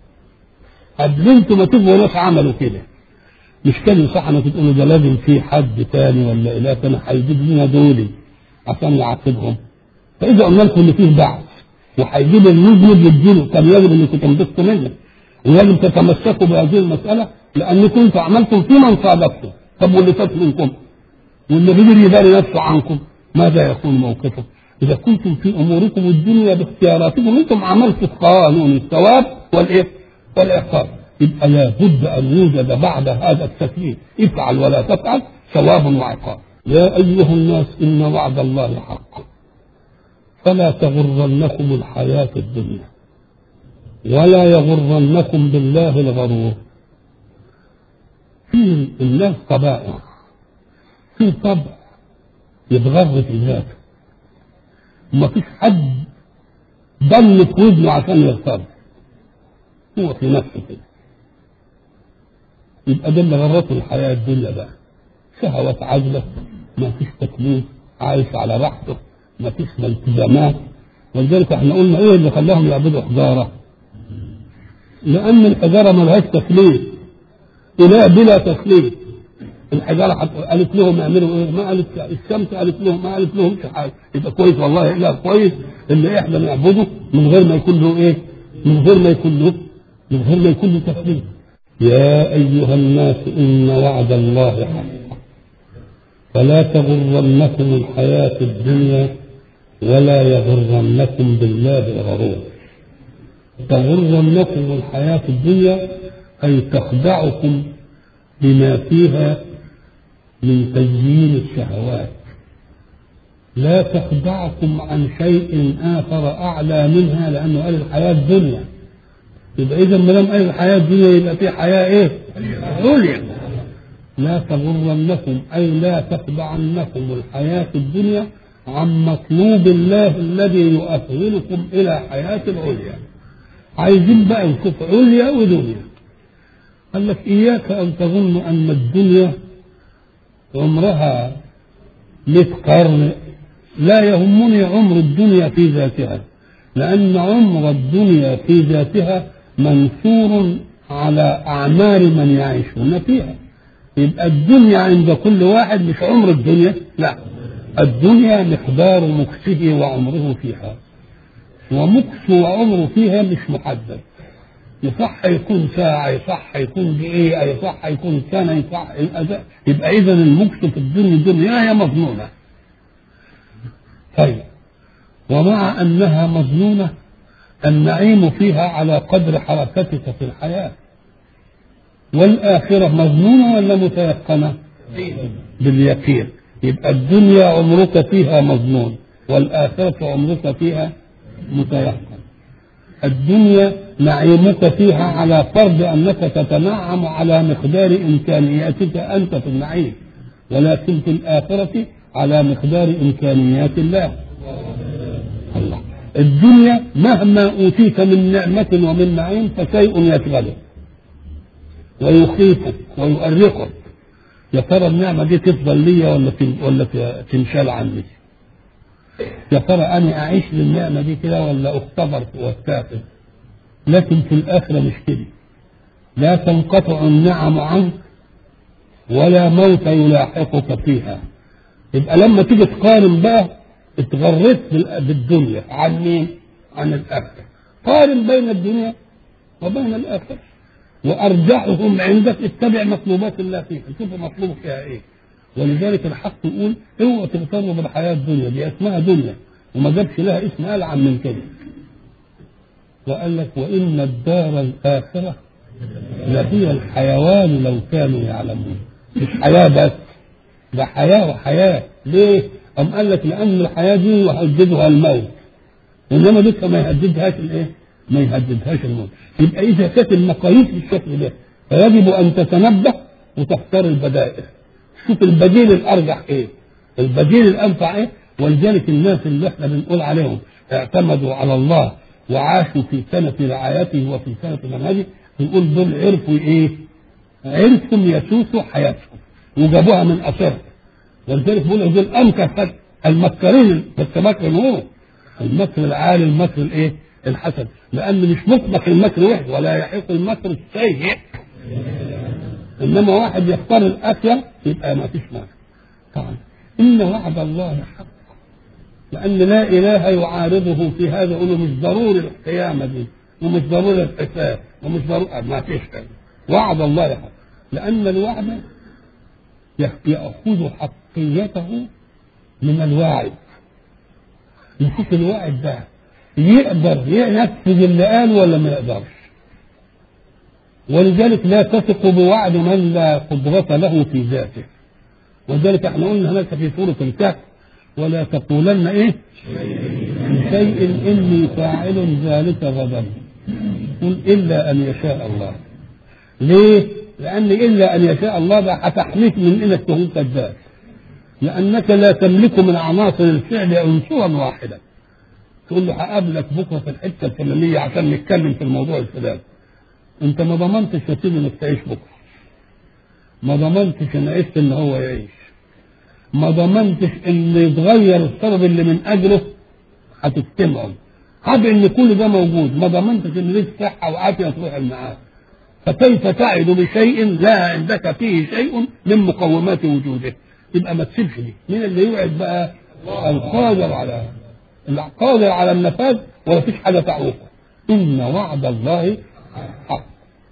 قبل انتوا ما تبقوا ناس عملوا كده مش كان صح انك تقولوا ده لازم في حد تاني ولا اله تاني هيجيب لنا دول عشان يعاقبهم فاذا قلنا لكم ان فيه بعث وهيجيب المذنب يديله كان يجب انكم تنبسطوا منه ويجب تتمسكوا بهذه المساله لانكم انتم عملتم في من صادفتم طب واللي فات منكم واللي قدر يداري نفسه عنكم ماذا يكون موقفه؟ اذا كنتم في اموركم الدنيا باختياراتكم انتم عملتوا قانون الثواب والايه؟ والعقاب يبقى لابد ان يوجد بعد هذا التكليف افعل ولا تفعل ثواب وعقاب يا ايها الناس ان وعد الله حق فلا تغرنكم الحياه الدنيا ولا يغرنكم بالله الغرور في الناس طبائع في طبع يتغر في ذاته وما فيش حد ضل في ودنه عشان يغتر هو في نفسه كده يبقى ده اللي غرته الحياة الدنيا بقى شهوات عاجلة ما فيش تكليف عايش على راحته ما فيش التزامات ولذلك احنا قلنا ايه اللي خلاهم يعبدوا حجارة لأن الحجارة ملهاش تكليف إله بلا تكليف الحجارة حت- قالت لهم اعملوا ايه؟ ما قالت الشمس قالت لهم ما قالت لهم حاجة يبقى كويس والله إله كويس اللي احنا نعبده من غير ما يكون له ايه؟ من غير ما يكون له من غير ما يكون له تكليف يا أيها الناس إن وعد الله حق فلا تغرنكم الحياة الدنيا ولا يغرنكم بالله الغرور تغرنكم الحياة الدنيا أي تخدعكم بما فيها من تزيين الشهوات لا تخدعكم عن شيء آخر أعلى منها لأنه قال الحياة الدنيا يبقى إذا ما دام قال الحياة الدنيا يبقى في حياة إيه؟ عليا لا تغرنكم أي لا تخدعنكم الحياة الدنيا عن مطلوب الله الذي يؤهلكم إلى حياة العليا عايزين بقى نشوف عليا ودنيا قال لك إياك أن تظن أن الدنيا عمرها مئة قرن لا يهمني عمر الدنيا في ذاتها لأن عمر الدنيا في ذاتها منصور على أعمار من يعيشون فيها يبقى الدنيا عند كل واحد مش عمر الدنيا لا الدنيا مقدار مكسه وعمره فيها ومكسه وعمره فيها مش محدد يصح يكون ساعة يصح يكون دقيقة يصح يكون سنة يصح يبقى, يبقى إذا المكس في الدنيا الدنيا هي مظنونة طيب ومع أنها مظنونة النعيم فيها على قدر حركتك في الحياة والآخرة مظنونة ولا متيقنة؟ باليقين يبقى الدنيا عمرك فيها مظنون والآخرة عمرك فيها متيقن الدنيا نعيمك فيها على فرض أنك تتنعم على مقدار إمكانياتك أنت في النعيم ولكن في الآخرة على مقدار إمكانيات الله الله الدنيا مهما أوتيت من نعمة ومن نعيم فشيء يشغلك ويخيفك ويؤرقك يا ترى النعمة دي تفضل لي ولا تن- ولا ت- تنشال عني يا ترى أنا أعيش للنعمة دي كده ولا أختبر وأستاقف لكن في الآخرة مش كده لا تنقطع النعم عنك ولا موت يلاحقك فيها يبقى لما تيجي تقارن بقى اتغريت بال- بالدنيا عن مين؟ عن الآخرة قارن بين الدنيا وبين الآخرة وأرجحهم عندك اتبع مطلوبات الله فيك شوف مطلوب فيها إيه ولذلك الحق يقول اوعوا تغتروا بالحياة الدنيا دي اسمها دنيا وما جابش لها اسم ألعن من كده وقال لك وإن الدار الآخرة لهي الحيوان لو كانوا يعلمون مش حياة بس ده حياة وحياة ليه؟ أم قال لك لأن الحياة دي يهددها الموت إنما دي ما يهددهاش الإيه؟ ما يهددهاش الموت يبقى إذا كانت المقاييس بالشكل ده فيجب أن تتنبه وتختار البدائل شوف البديل الأرجح إيه؟ البديل الأنفع إيه؟ ولذلك الناس اللي إحنا بنقول عليهم اعتمدوا على الله وعاشوا في سنة رعايته وفي سنة منهجه نقول دول عرفوا إيه؟ عرفوا يسوسوا حياتهم وجابوها من أثرها ولذلك بيقول لك دول أمكر المكرين بس مكر هو المكر العالي المكر الايه؟ الحسن لأن مش مطلق المكر وحده ولا يحيق المكر السيء إنما واحد يختار الأسوأ يبقى ما فيش مكر طبعا إن وعد الله حق لأن لا إله يعارضه في هذا يقول له مش ضروري القيامة دي ومش ضروري الحساب ومش ضروري ما فيش كده وعد الله حق لأن الوعد يأخذ حقيته من الواعد نشوف الواعد ده يقدر ينفذ اللي قال ولا ما يقدرش ولذلك لا تثق بوعد من لا قدرة له في ذاته ولذلك احنا قلنا هناك في سورة الكهف ولا تقولن ايه شيء اني فاعل ذلك غدا قل الا ان يشاء الله ليه لان الا ان يشاء الله ده هتحميك من انك تكون كذاب لانك لا تملك من عناصر الفعل عنصرا واحدا تقول له هقابلك بكره في الحته الفلانيه عشان نتكلم في الموضوع الفلاني انت ما ضمنتش يا سيدي انك تعيش بكره ما ضمنتش ان عشت ان هو يعيش ما ضمنتش ان يتغير السبب اللي من اجله هتجتمعوا عاد ان كل ده موجود ما ضمنتش ان ليك صحه وعافيه تروح المعاد فكيف تعد بشيء لا عندك فيه شيء من مقومات وجوده يبقى ما تسيبش دي مين اللي يوعد بقى القادر على القادر على النفاذ ولا فيش حاجه تعوقه ان وعد الله حق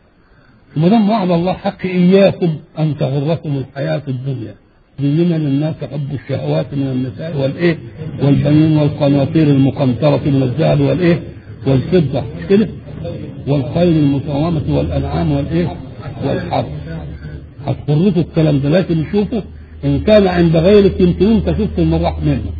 وما دام وعد الله حق اياكم ان تغركم الحياه الدنيا زين للناس حب الشهوات من النساء والايه والبنين والقناطير المقنطرة من الذهب والايه والفضة مش كده والخيل المسومة والأنعام والايه والحرث هتخرجوا الكلام ده لكن شوفوا إن كان عند غيرك يمكن أنت شفت المراح منه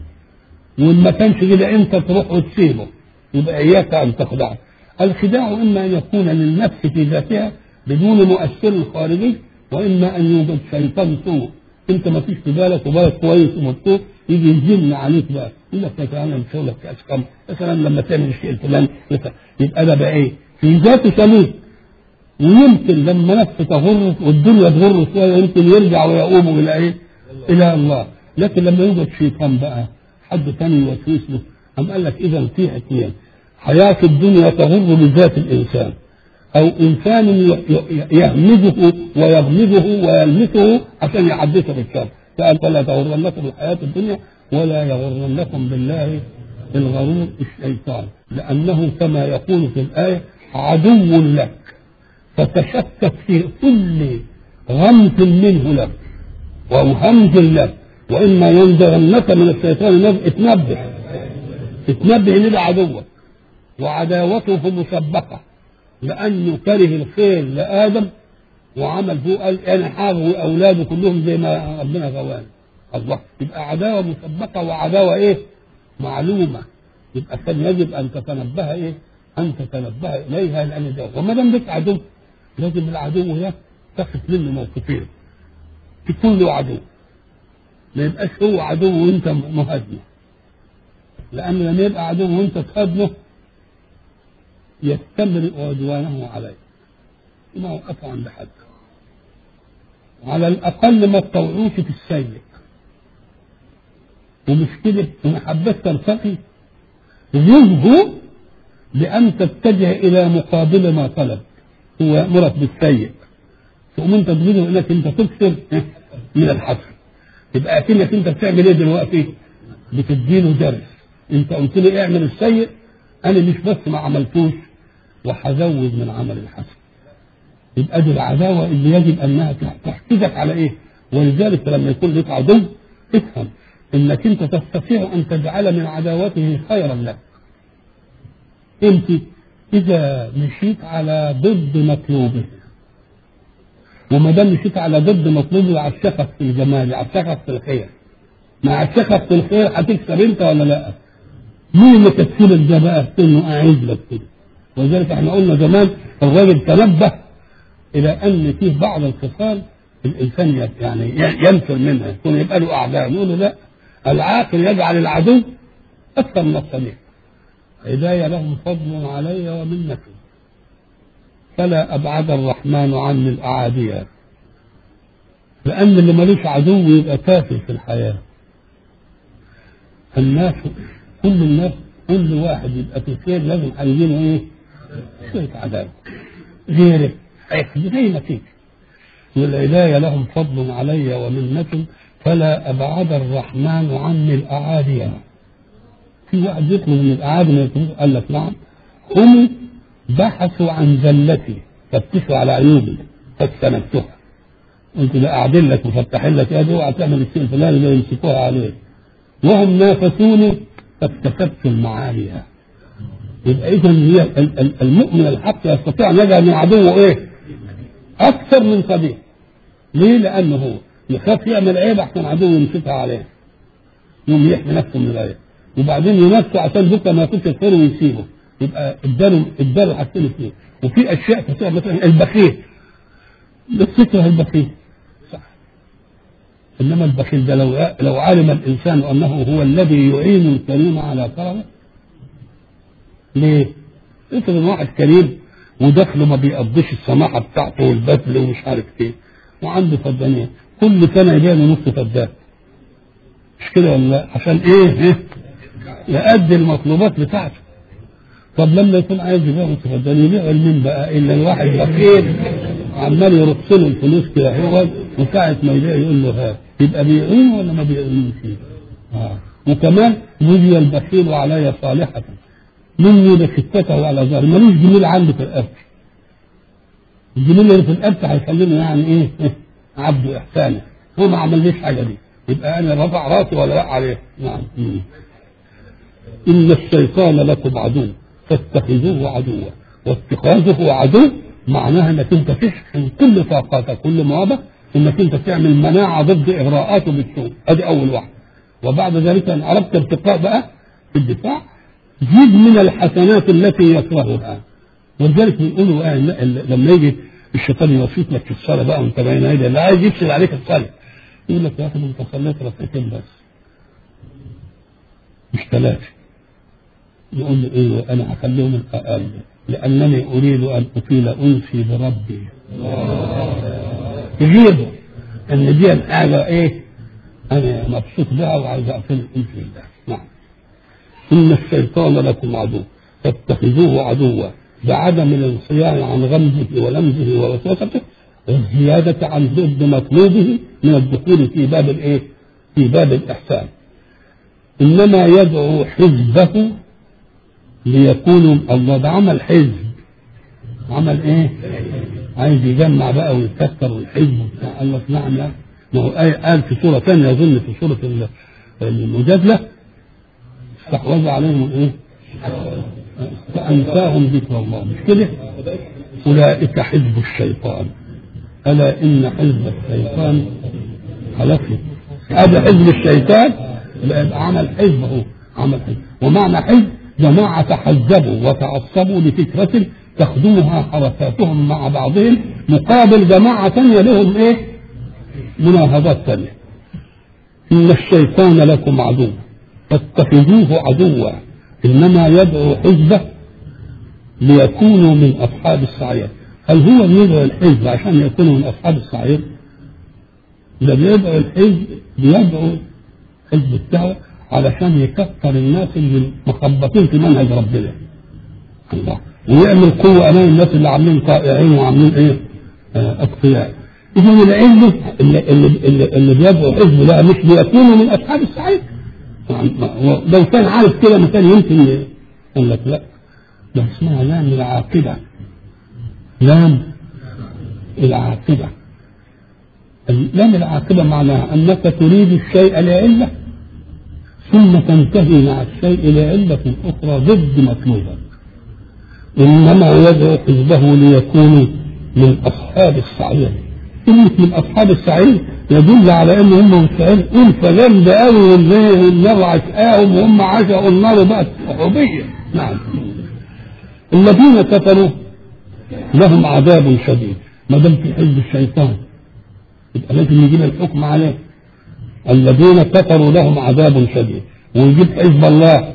وإن ما كانش كده أنت تروح وتسيبه يبقى إياك أن تخدعه الخداع إما أن يكون للنفس في ذاتها بدون مؤثر خارجي وإما أن يوجد شيطان سوء انت ما فيش في بالك وبالك كويس ومبسوط يجي ينزل عليك بقى يقول لك يا كلام انا شغلك كاس خمر يا سلام لما تعمل الشيء الفلاني يبقى ده بقى ايه؟ في ذاته سليم ويمكن لما نفسه تغر والدنيا تغر شويه يمكن يرجع ويقوم الى ايه؟ الى الله لكن لما يوجد شيطان بقى حد ثاني يوسوس له قام قال لك اذا في اثنين حياه الدنيا تغر بذات الانسان أو إنسان يهمزه ويغمزه ويلمسه عشان يحدثه بالشر فقال فلا تغرنكم الحياة الدنيا ولا يغرنكم بالله الغرور الشيطان لأنه كما يقول في الآية عدو لك فتشكك في كل غمز منه لك أو همز لك وإما ينزغنك من الشيطان اتنبه اتنبه إن ده عدوك وعداوته مسبقة لأنه كره الخير لآدم وعمل فوق قال أنا حاغوي أولاده كلهم زي ما ربنا غواني الله يبقى عداوة مسبقة وعداوة إيه؟ معلومة يبقى كان يجب أن تتنبه إيه؟ أن تتنبه إليها لأن ده وما دام لك عدو لازم العدو ده تاخد منه موقفين تكون له عدو ما يبقاش هو عدو وأنت مهاجمه لأن لما يبقى عدو وأنت تهاجمه يستمرئ عدوانه عليه ما وقف عند حد على الأقل ما تطوعوش في السيء ومش كده إن حبيت ترتقي زده بأن تتجه إلى مقابل ما طلب هو يأمرك بالسيء تقوم أنت تريده إنك أنت تكثر من الحسن يبقى أكنك أنت بتعمل إيه دلوقتي؟ بتديله درس أنت قلت لي اعمل السيء أنا مش بس ما عملتوش وهزود من عمل الحسن يبقى دي العداوة اللي يجب أنها تحفزك على إيه ولذلك لما يكون لك عدو افهم انك انت تستطيع ان تجعل من عداوته خيرا لك انت اذا مشيت على ضد مطلوبه وما دام مشيت على ضد مطلوبه عشقك في الجمال عشقك في الخير مع عشقك في الخير هتكسب انت ولا لا مين اللي كسبك ده بقى انه اعيد لك كده ولذلك احنا قلنا زمان الراجل تنبه الى ان فيه بعض الخصال الانسان يعني ينفر منها يكون يبقى له اعداء نقول له لا العاقل يجعل العدو اكثر من الصديق هدايه لهم فضل علي ومنته فلا ابعد الرحمن عني الاعاديه لان اللي ملوش عدو يبقى كافر في الحياه الناس كل الناس كل واحد يبقى في خير لازم هيجيله ايه؟ شويه عذاب غيره هيحكي زي ما تيجي والهداية لهم فضل علي ومنة فلا أبعد الرحمن عني الأعادي في واحد يطلب من الأعادي ما يطلب قال لك نعم هم بحثوا عن زلتي فتشوا على عيوبي فاجتنبتها قلت لا أعدل لك وفتحين لك يدي اوعى تعمل الشيء الفلاني اللي يمسكوها عليه وهم نافسوني فاكتسبت المعالي يبقى إذا هي المؤمن الحق يستطيع أن يجعل من عدوه إيه؟ اكثر من صديق ليه لانه هو يخاف يعمل عيب عشان عدو يمسكها عليه يوم يحمي نفسه من العيب وبعدين ينفسه عشان بكره ما يكونش الخير ويسيبه يبقى اداله اداله حاجتين اثنين وفي اشياء كثيره مثلا البخيل بس تكره البخيل صح انما البخيل ده لو لو علم الانسان انه هو الذي يعين الكريم على كرمه ليه؟ افرض واحد كريم ودخله ما بيقضيش السماحه بتاعته والبذل ومش عارف ايه وعنده فدانيه كل سنه يبيع له نص فدان مش كده ولا لا عشان ايه ايه يأدي المطلوبات بتاعته طب لما يكون عايز يبيع متفضل يبيع لمين بقى الا الواحد بخيل عمال يرص له الفلوس كده هو وساعة ما يبيع يقول له هات يبقى بيعين ولا ما بيعينش؟ آه. وكمان بني البخيل علي صالحة مني لشتته على ظهري ماليش جميل عندي في الأرض الجميل اللي في الأرض هيخليني يعني إيه عبد إحسانه هو ما عملليش حاجة دي يبقى أنا رفع راسي ولا لا عليه نعم مم. إن الشيطان لكم عدو فاتخذوه عدوا واتخاذه عدو معناها انك انت تشحن كل طاقاتك كل مواضع انك انت تعمل مناعه ضد اغراءاته بالسوء ادي اول واحد وبعد ذلك ان اردت ارتقاء بقى في الدفاع زيد من الحسنات التي يكرهها ولذلك بنقولوا آه لما يجي الشيطان يوصيك لك في الصلاه بقى وانت باين ايدي اللي عايز يفسد عليك الصلاه يقول لك يا اخي انت صليت ركعتين بس مش ثلاثه يقول له ايه انا هخليهم اقل لانني اريد ان اطيل انسي بربي يجيبه ان دي حاجه ايه انا مبسوط بها وعايز اقتل انسي بالله نعم ان الشيطان لكم عدو فاتخذوه عدوا بعدم الانصياع عن غمزه ولمزه ووسوسته والزيادة عن ضد مطلوبه من الدخول في باب الايه؟ في باب الاحسان. انما يدعو حزبه ليكونوا الله ده عمل حزب عمل ايه؟ عايز يجمع بقى ويكسر الحزب وبتاع قال لك نعم لا ما هو قال في سوره ثانيه اظن في سوره المجادله استحوذ عليهم ايه؟ فانساهم ذكر الله مش كده؟ اولئك حزب الشيطان الا ان حزب الشيطان خلفه هذا حزب الشيطان يبقى عمل حزب اهو عمل حزب ومعنى حزب جماعة تحزبوا وتعصبوا لفكرة تخدمها حركاتهم مع بعضهم مقابل جماعة ثانية لهم ايه؟ مناهضات ثانية. إن الشيطان لكم عدو فاتخذوه عدوا إنما يدعو حزبه ليكونوا من أصحاب السعير. هل هو بيدعو الحزب عشان يكونوا من أصحاب السعير؟ ده بيدعو الحزب بيدعو حزب الدعوة علشان يكثر الناس اللي مخبطين في منهج ربنا الله ويعمل قوة أمام الناس اللي عاملين طائعين وعاملين إيه؟ آه أتقياء إذا العلم اللي, اللي, اللي, اللي بيدعو حزب لا مش بيكونوا من أصحاب السعيد لو كان عارف كده مثلا يمكن يقول لك لا ده اسمها لام العاقبة لام العاقبة لام العاقبة معناها أنك تريد الشيء لعلة ثم تنتهي مع الشيء إلى علة أخرى ضد مطلوبة إنما يدعو حزبه ليكونوا من أصحاب السعير كلمة من أصحاب السعير يدل على أن هم مستعين ألفة جامدة أوي والنار عشقاهم وهم عشقوا النار بقت صحوبية نعم الذين كفروا لهم عذاب شديد ما دام في حزب الشيطان يبقى لازم يجيب الحكم عليه الذين كفروا لهم عذاب شديد ويجيب حزب الله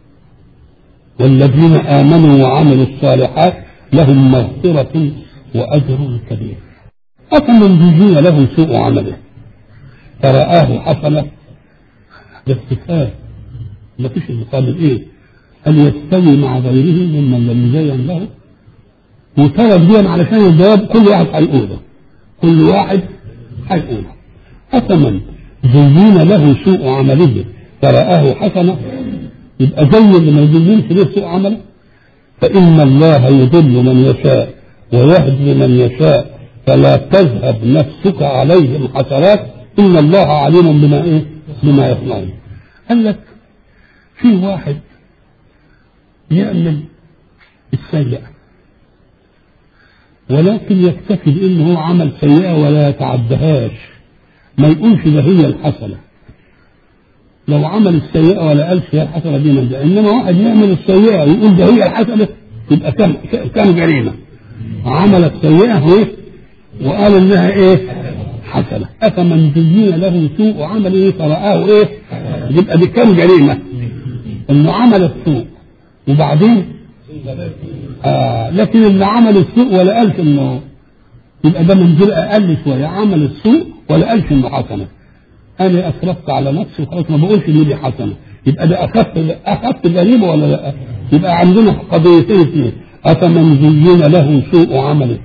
والذين آمنوا وعملوا الصالحات لهم مغفرة وأجر كبير أفمن زين له سوء عمله فرآه حسنة ده استفهام ما فيش المقابل إيه هل يستوي مع غيره ممن لم يزين له وترى دي علشان الجواب كل واحد هيقوله كل واحد هيقوله أفمن زين له سوء عمله فرآه حسنة يبقى زي اللي ما يزينش له سوء عمله فإن الله يضل من يشاء ويهدي من يشاء فلا تذهب نفسك عليهم حسرات إن الله عليم بما إيه؟ بما يصنعون. قال لك في واحد يعمل السيئة ولكن يكتفي بأنه هو عمل سيئة ولا يتعدهاش ما يقولش ده هي الحسنة لو عمل السيئة ولا قالش هي الحسنة دي من ده إنما واحد يعمل السيئة ويقول ده هي الحسنة يبقى كم كم جريمة عمل السيئة ايه وقال انها ايه حسنة افمن زين له سوء عمله فرآه ايه يبقى دي كم جريمة انه عمل السوء وبعدين آه لكن اللي عمل السوء ولا قالش انه يبقى ده منزل اقل شويه عمل السوء ولا قالش انه حسنه انا اسرفت على نفسي وخلاص ما بقولش ان دي حسنه يبقى ده اخف اخف جريمه ولا لا؟ يبقى عندنا قضيتين اثنين أفمن زين له سوء عمله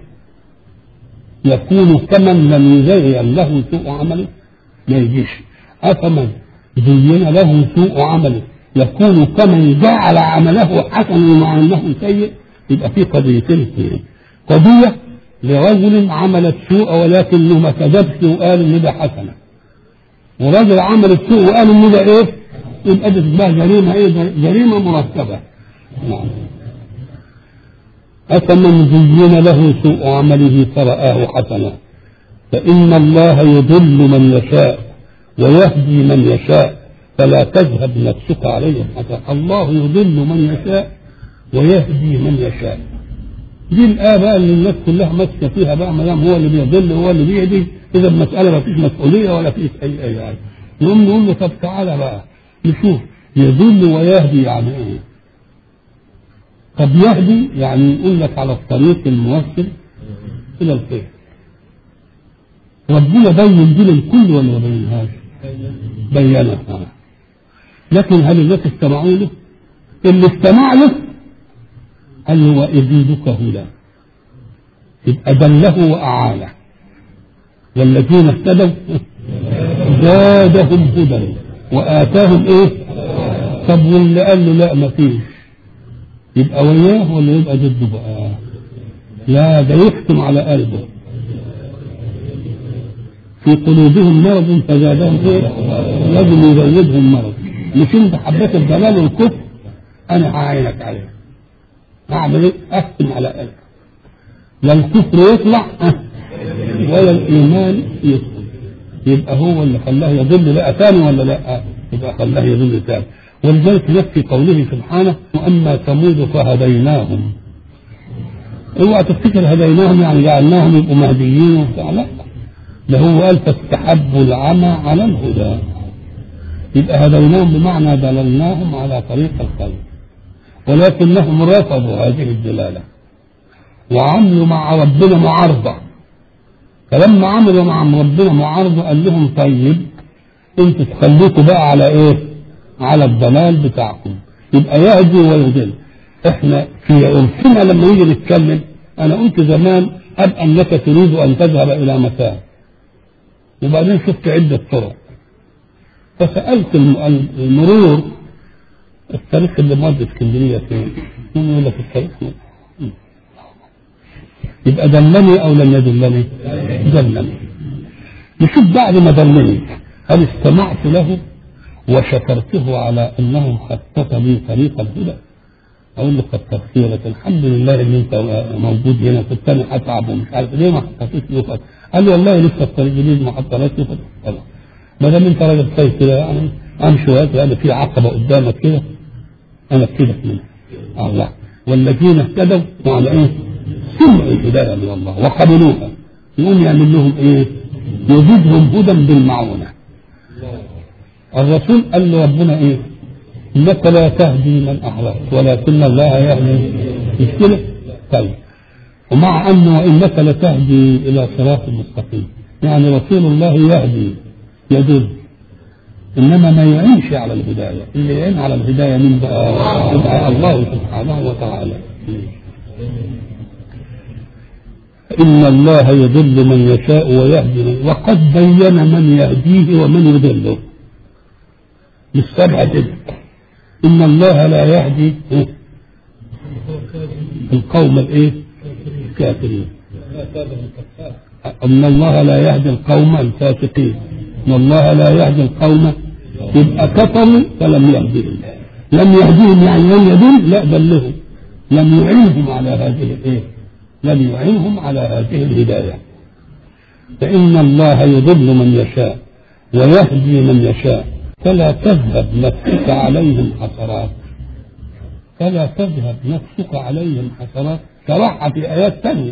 يكون كمن لم يزين له سوء عمله ما يجيش أفمن زين له سوء عمله يكون كمن جعل عمله حسنا مع أنه سيء يبقى في قضيتين اثنين قضية لرجل عمل السوء ولكنه ما كذبش وقال ان ده حسنه ورجل عمل السوء وقال ان ده ايه؟ يبقى ده اسمها جريمه ايه؟ جريمه مركبه. نعم. أفمن زين له سوء عمله فرآه حسنا فإن الله يضل من يشاء ويهدي من يشاء فلا تذهب نفسك عليهم حسنا الله يضل من يشاء ويهدي من يشاء دي الآية بقى اللي الناس كلها ماسكة فيها بقى ما دام هو اللي بيضل هو اللي بيهدي إذا المسألة ما فيش مسؤولية ولا فيش أي أي حاجة نقوم نقول له طب تعالى بقى نشوف يضل ويهدي يعني إيه؟ طب يهدي يعني يقول لك على الطريق الموصل إلى الخير ربنا بين دي للكل ولا ما بينهاش؟ بينها لكن هل الناس استمعوا له؟ اللي استمع له قال له وأزيدك هدى يبقى دله وأعانه والذين اهتدوا زادهم هدى وآتاهم إيه؟ طب واللي قال له لا ما فيش يبقى وياه ولا يبقى ضده بقى؟ لا ده يختم على قلبه في قلوبهم مرض فزادهم ايه؟ لازم يزودهم مرض مش انت حبيت الضلال والكفر انا هعينك عليه اعمل ايه؟ اختم على قلبك لا الكفر يطلع ولا الايمان يدخل يبقى هو اللي خلاه يضل بقى ثاني ولا لا؟ يبقى خلاه يضل ثاني ولذلك نفي قوله سبحانه واما ثمود فهديناهم اوعى تفتكر هديناهم يعني جعلناهم يبقوا مهديين وبتاع لا ده هو قال فاستحبوا العمى على الهدى يبقى هديناهم بمعنى دللناهم على طريق الخير ولكنهم رفضوا هذه الدلاله وعملوا مع ربنا معارضه فلما عملوا مع ربنا معارضه قال لهم طيب انتوا تخليكوا بقى على ايه؟ على الضلال بتاعكم يبقى يهدي ويضل احنا في عرفنا لما نيجي نتكلم انا قلت زمان اب انك تريد ان تذهب الى مكان وبعدين شفت عده طرق فسالت الم- المرور الطريق اللي مودي اسكندريه فين؟ يقول لك الطريق مم. يبقى دلني او لم يدلني؟ دلني نشوف بعد ما دلني هل استمعت له وشكرته على انه خطط لي طريق الهدى اقول له كتر خيرك الحمد لله ان انت موجود هنا كنت انا اتعب ومش عارف ليه ما حطيتش له خط قال لي والله لسه الطريق جديد ما حطيتش خط خلاص ما دام انت راجل طيب كده يعني امشي وقت يعني في عقبه قدامك كده انا ابتدك منها الله والذين اهتدوا وعلى ايه؟ سمعوا الهدايه من الله وقبلوها يقوم يعمل لهم ايه؟ يزيدهم هدى بالمعونه الرسول قال له ربنا ايه؟ انك لا تهدي من احببت ولكن الله يهدي مش كده؟ طيب ومع انه انك لتهدي الى صراط مستقيم يعني رسول الله يهدي يدل انما ما يعينش على الهدايه اللي يعين على الهدايه من بقى يبقى الله سبحانه وتعالى إن الله يضل من يشاء ويهدي من وقد بين من يهديه ومن يضله بالسبعة كده إن الله لا يهدي القوم الإيه؟ الكافرين إن الله لا يهدي القوم الفاسقين إن الله لا يهدي القوم يبقى كفروا فلم يهديهم لم يهديهم يعني لم يدل لا دلهم لم يعينهم على هذه الايه؟ لم يعينهم على هذه الهدايه فإن الله يضل من يشاء ويهدي من يشاء فلا تذهب نفسك عليهم حسرات فلا تذهب نفسك عليهم حسرات شرحها في آيات ثانية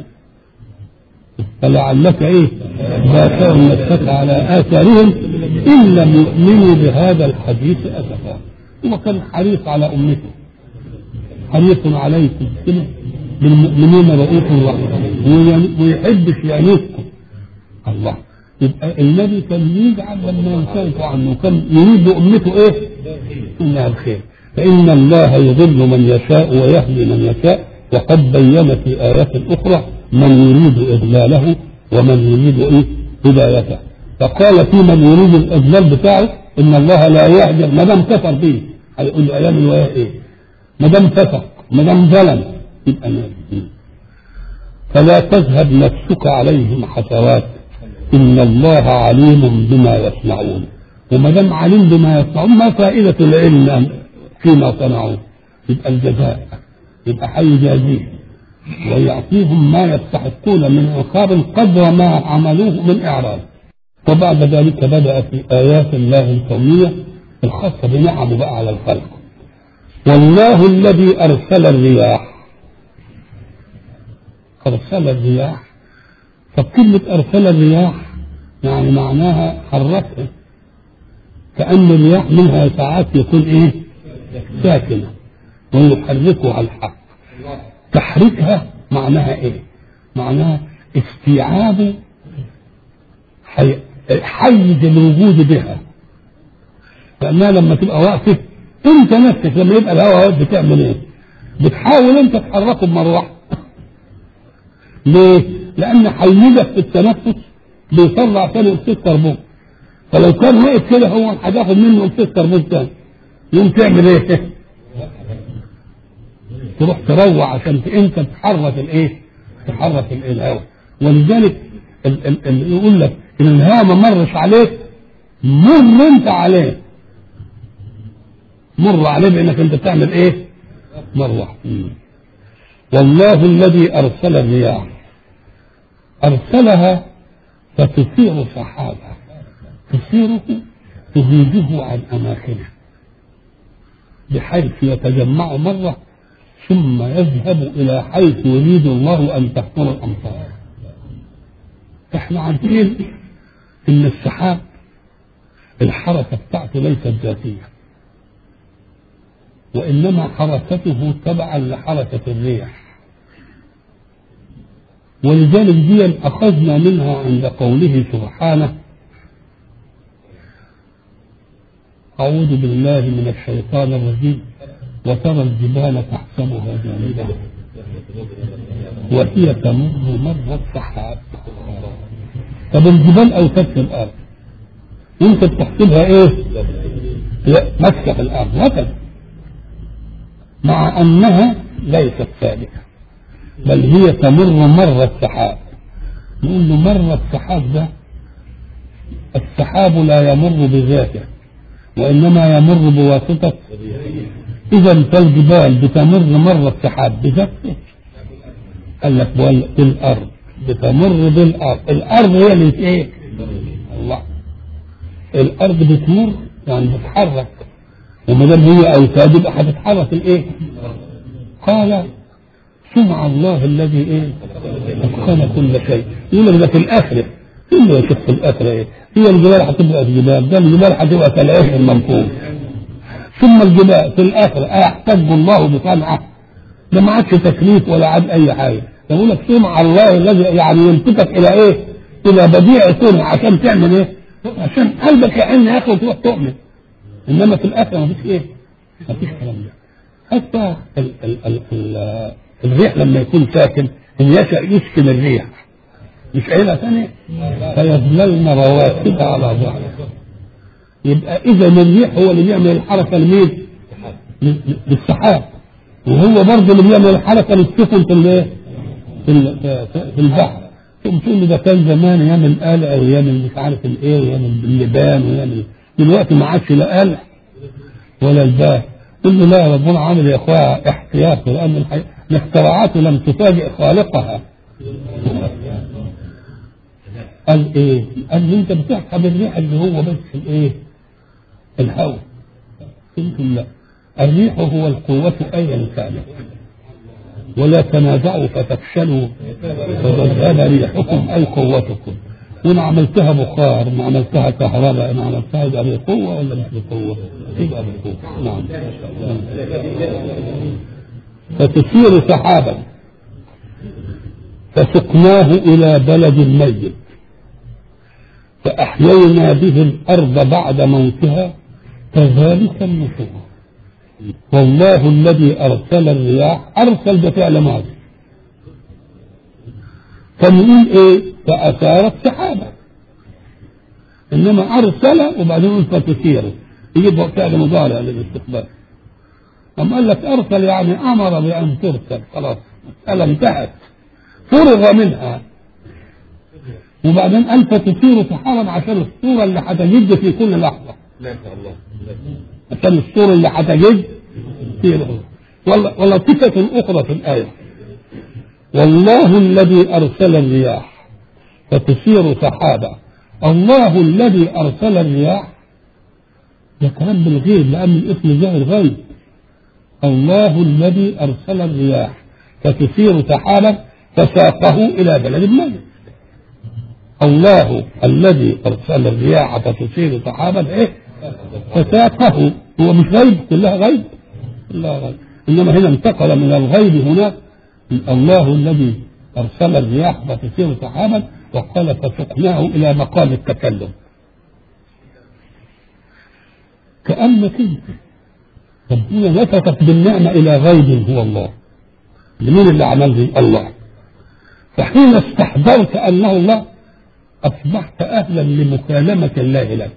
فلعلك ايه باخر نفسك على آثارهم إن لم يؤمنوا بهذا الحديث أسفا هو كان حريص على أمته حريص عليكم كده بالمؤمنين رؤوف رحيم ويحبش يعنيكم الله يبقى النبي كان يجعل لما ينصرف عنه كان يريد امته ايه؟ انها الخير فإن الله يضل من يشاء ويهدي من يشاء وقد بين في آيات أخرى من يريد إضلاله ومن يريد إيه هدايته فقال في من يريد الإضلال بتاعه إن الله لا يهدي ما دام كفر به هيقول له أيام الولاء إيه ما دام فسق ما دام ظلم يبقى نادي فلا تذهب نفسك عليهم حسرات إن الله عليم بما يصنعون وما دام عليم بما يصنعون ما فائدة العلم فيما صنعوا يبقى الجزاء يبقى حيجازيه ويعطيهم ما يستحقون من عقاب قدر ما عملوه من إعراض وبعد ذلك بدأ في آيات الله الكونية الخاصة بنعمه بقى على الخلق والله الذي أرسل الرياح أرسل الرياح فكلمة أرسل الرياح يعني معناها حركها كأن الرياح منها ساعات يكون إيه ساكنة ويحركها على الحق تحريكها معناها إيه معناها استيعاب حي... حيز الوجود بها لأنها لما تبقى واقفة أنت نفسك لما يبقى الهواء واقف بتعمل إيه؟ بتحاول أنت تحركه بمروحة ليه؟ لأن حيزك في التنفس بيطلع ثاني أكسيد كربون فلو كان وقف كده هو هتاخد منه أكسيد كربون تاني يقوم تعمل إيه؟ تروح تروع عشان أنت تحرك الإيه؟ تحرك الهواء ولذلك ال ال ال يقول لك ان الهواء ما مرش عليك مر انت عليه مر عليه بانك انت تعمل ايه مروح والله الذي ارسل الرياح ارسلها فتثير سحابا تثيره تزيده عن اماكنه بحيث يتجمع مره ثم يذهب الى حيث يريد الله ان تكون الامطار احنا عارفين ان السحاب الحركة بتاعته ليست ذاتية وإنما حركته تبعا لحركة الريح ولذلك دي أخذنا منها عند قوله سبحانه أعوذ بالله من الشيطان الرجيم وترى الجبال تحسبها جامدة وهي تمر مر السحاب طب الجبال اوتاد في الارض انت بتحسبها ايه ماسكه في الارض وتد مع انها ليست ثابته بل هي تمر مر السحاب نقول له مر السحاب ده السحاب لا يمر بذاته وانما يمر بواسطه اذا فالجبال بتمر مر السحاب بذاته قال لك بالارض بتمر بالارض الارض هي اللي ايه الله الارض بتمر يعني بتتحرك وما دام هي اوتاد يبقى هتتحرك الايه قال صنع الله الذي ايه اتقن كل شيء يقول لك ده في الاخره كله يا شيخ في الاخره ايه هي الجبال هتبقى جبال ده الجبال هتبقى كالعيش المنفوخ ثم الجبال في الاخره ايحتج الله بصنعه ده ما عادش تكليف ولا عاد اي حاجه يقول لك صنع الله الذي يعني يلفتك الى ايه؟ الى بديع صنع عشان تعمل ايه؟ عشان قلبك يحن يا اخي وتروح تؤمن انما في الاخره ما فيش ايه؟ ما فيش كلام ده حتى ال ال ال ال الريح لما يكون ساكن ان يشاء يسكن الريح مش قايلها ثانيه فيظللن رواسب على ظهره يبقى اذا الريح هو اللي بيعمل الحركه لمين؟ للسحاب وهو برضه اللي بيعمل الحركه للسفن في الايه؟ في في البحر ثم تقول ده كان زمان ايام القلع وايام مش عارف الايه وايام اللبان وايام دلوقتي ما عادش لا قلع ولا الباب قل له لا ربنا عامل يا اخويا احتياط لان الاختراعات لم تفاجئ خالقها قال ايه؟ قال لي انت بتسحب الريح اللي هو بس الايه؟ الهواء قلت لا الريح هو القوة أيا كانت ولا تنازعوا فتفشلوا وتذهب ريحكم أي قوتكم وإن عملتها بخار ما عملتها كهرباء إن عملتها يبقى بقوة ولا مش بقوة؟ يبقى بقوة نعم فتسير سحابا فسقناه إلى بلد ميت فأحيينا به الأرض بعد موتها كذلك النشور والله الذي أرسل الرياح أرسل بفعل ماضي كان يقول إيه فأثارت سحابة إنما أرسل وبعدين يقول فتثير يجيب فعل مضارع للاستقبال أم قال لك أرسل يعني أمر بأن ترسل خلاص المسألة انتهت فرغ منها وبعدين قال فتثير سحابا عشان الصورة اللي هتجد في كل لحظة ما شاء الله عشان الصورة اللي هتجد في لحظة والله والله صفة أخرى في الآية والله الذي أرسل الرياح فتثير سحابا الله الذي أرسل الرياح ده كلام بالغيب لأن الاسم ظاهر غيب الله الذي أرسل الرياح فتثير سحابا فساقه إلى بلد ميت الله الذي أرسل الرياح فتثير سحابا إيه فساقه هو مش غيب كلها غيب كلها غيب إنما هنا انتقل من الغيب هناك الله الذي أرسل الرياح فتثير سحابا وقال فسقناه إلى مقام التكلم كأنك انت ربنا نفخت بالنعمة إلى غيب هو الله لمين اللي عمل دي الله فحين استحضرت أنه الله أصبحت أهلا لمكالمة الله لك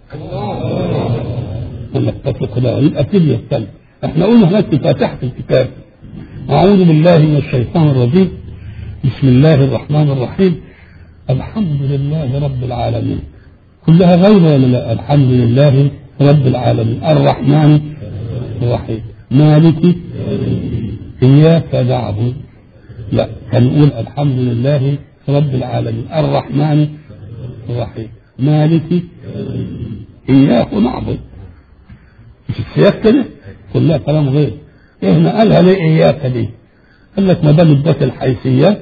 ونتفق له يبقى كده يستلم احنا قلنا هناك في فاتحة الكتاب أعوذ بالله من الشيطان الرجيم بسم الله الرحمن الرحيم الحمد لله رب العالمين كلها غير ولا لا الحمد لله رب العالمين الرحمن الرحيم مالك إياك نعبد لا هنقول الحمد لله رب العالمين الرحمن الرحيم مالك إياك نعبد مش السياق كده كلها كلام غير احنا قالها ليه إياك دي قال لك ما دام اداك الحيثيات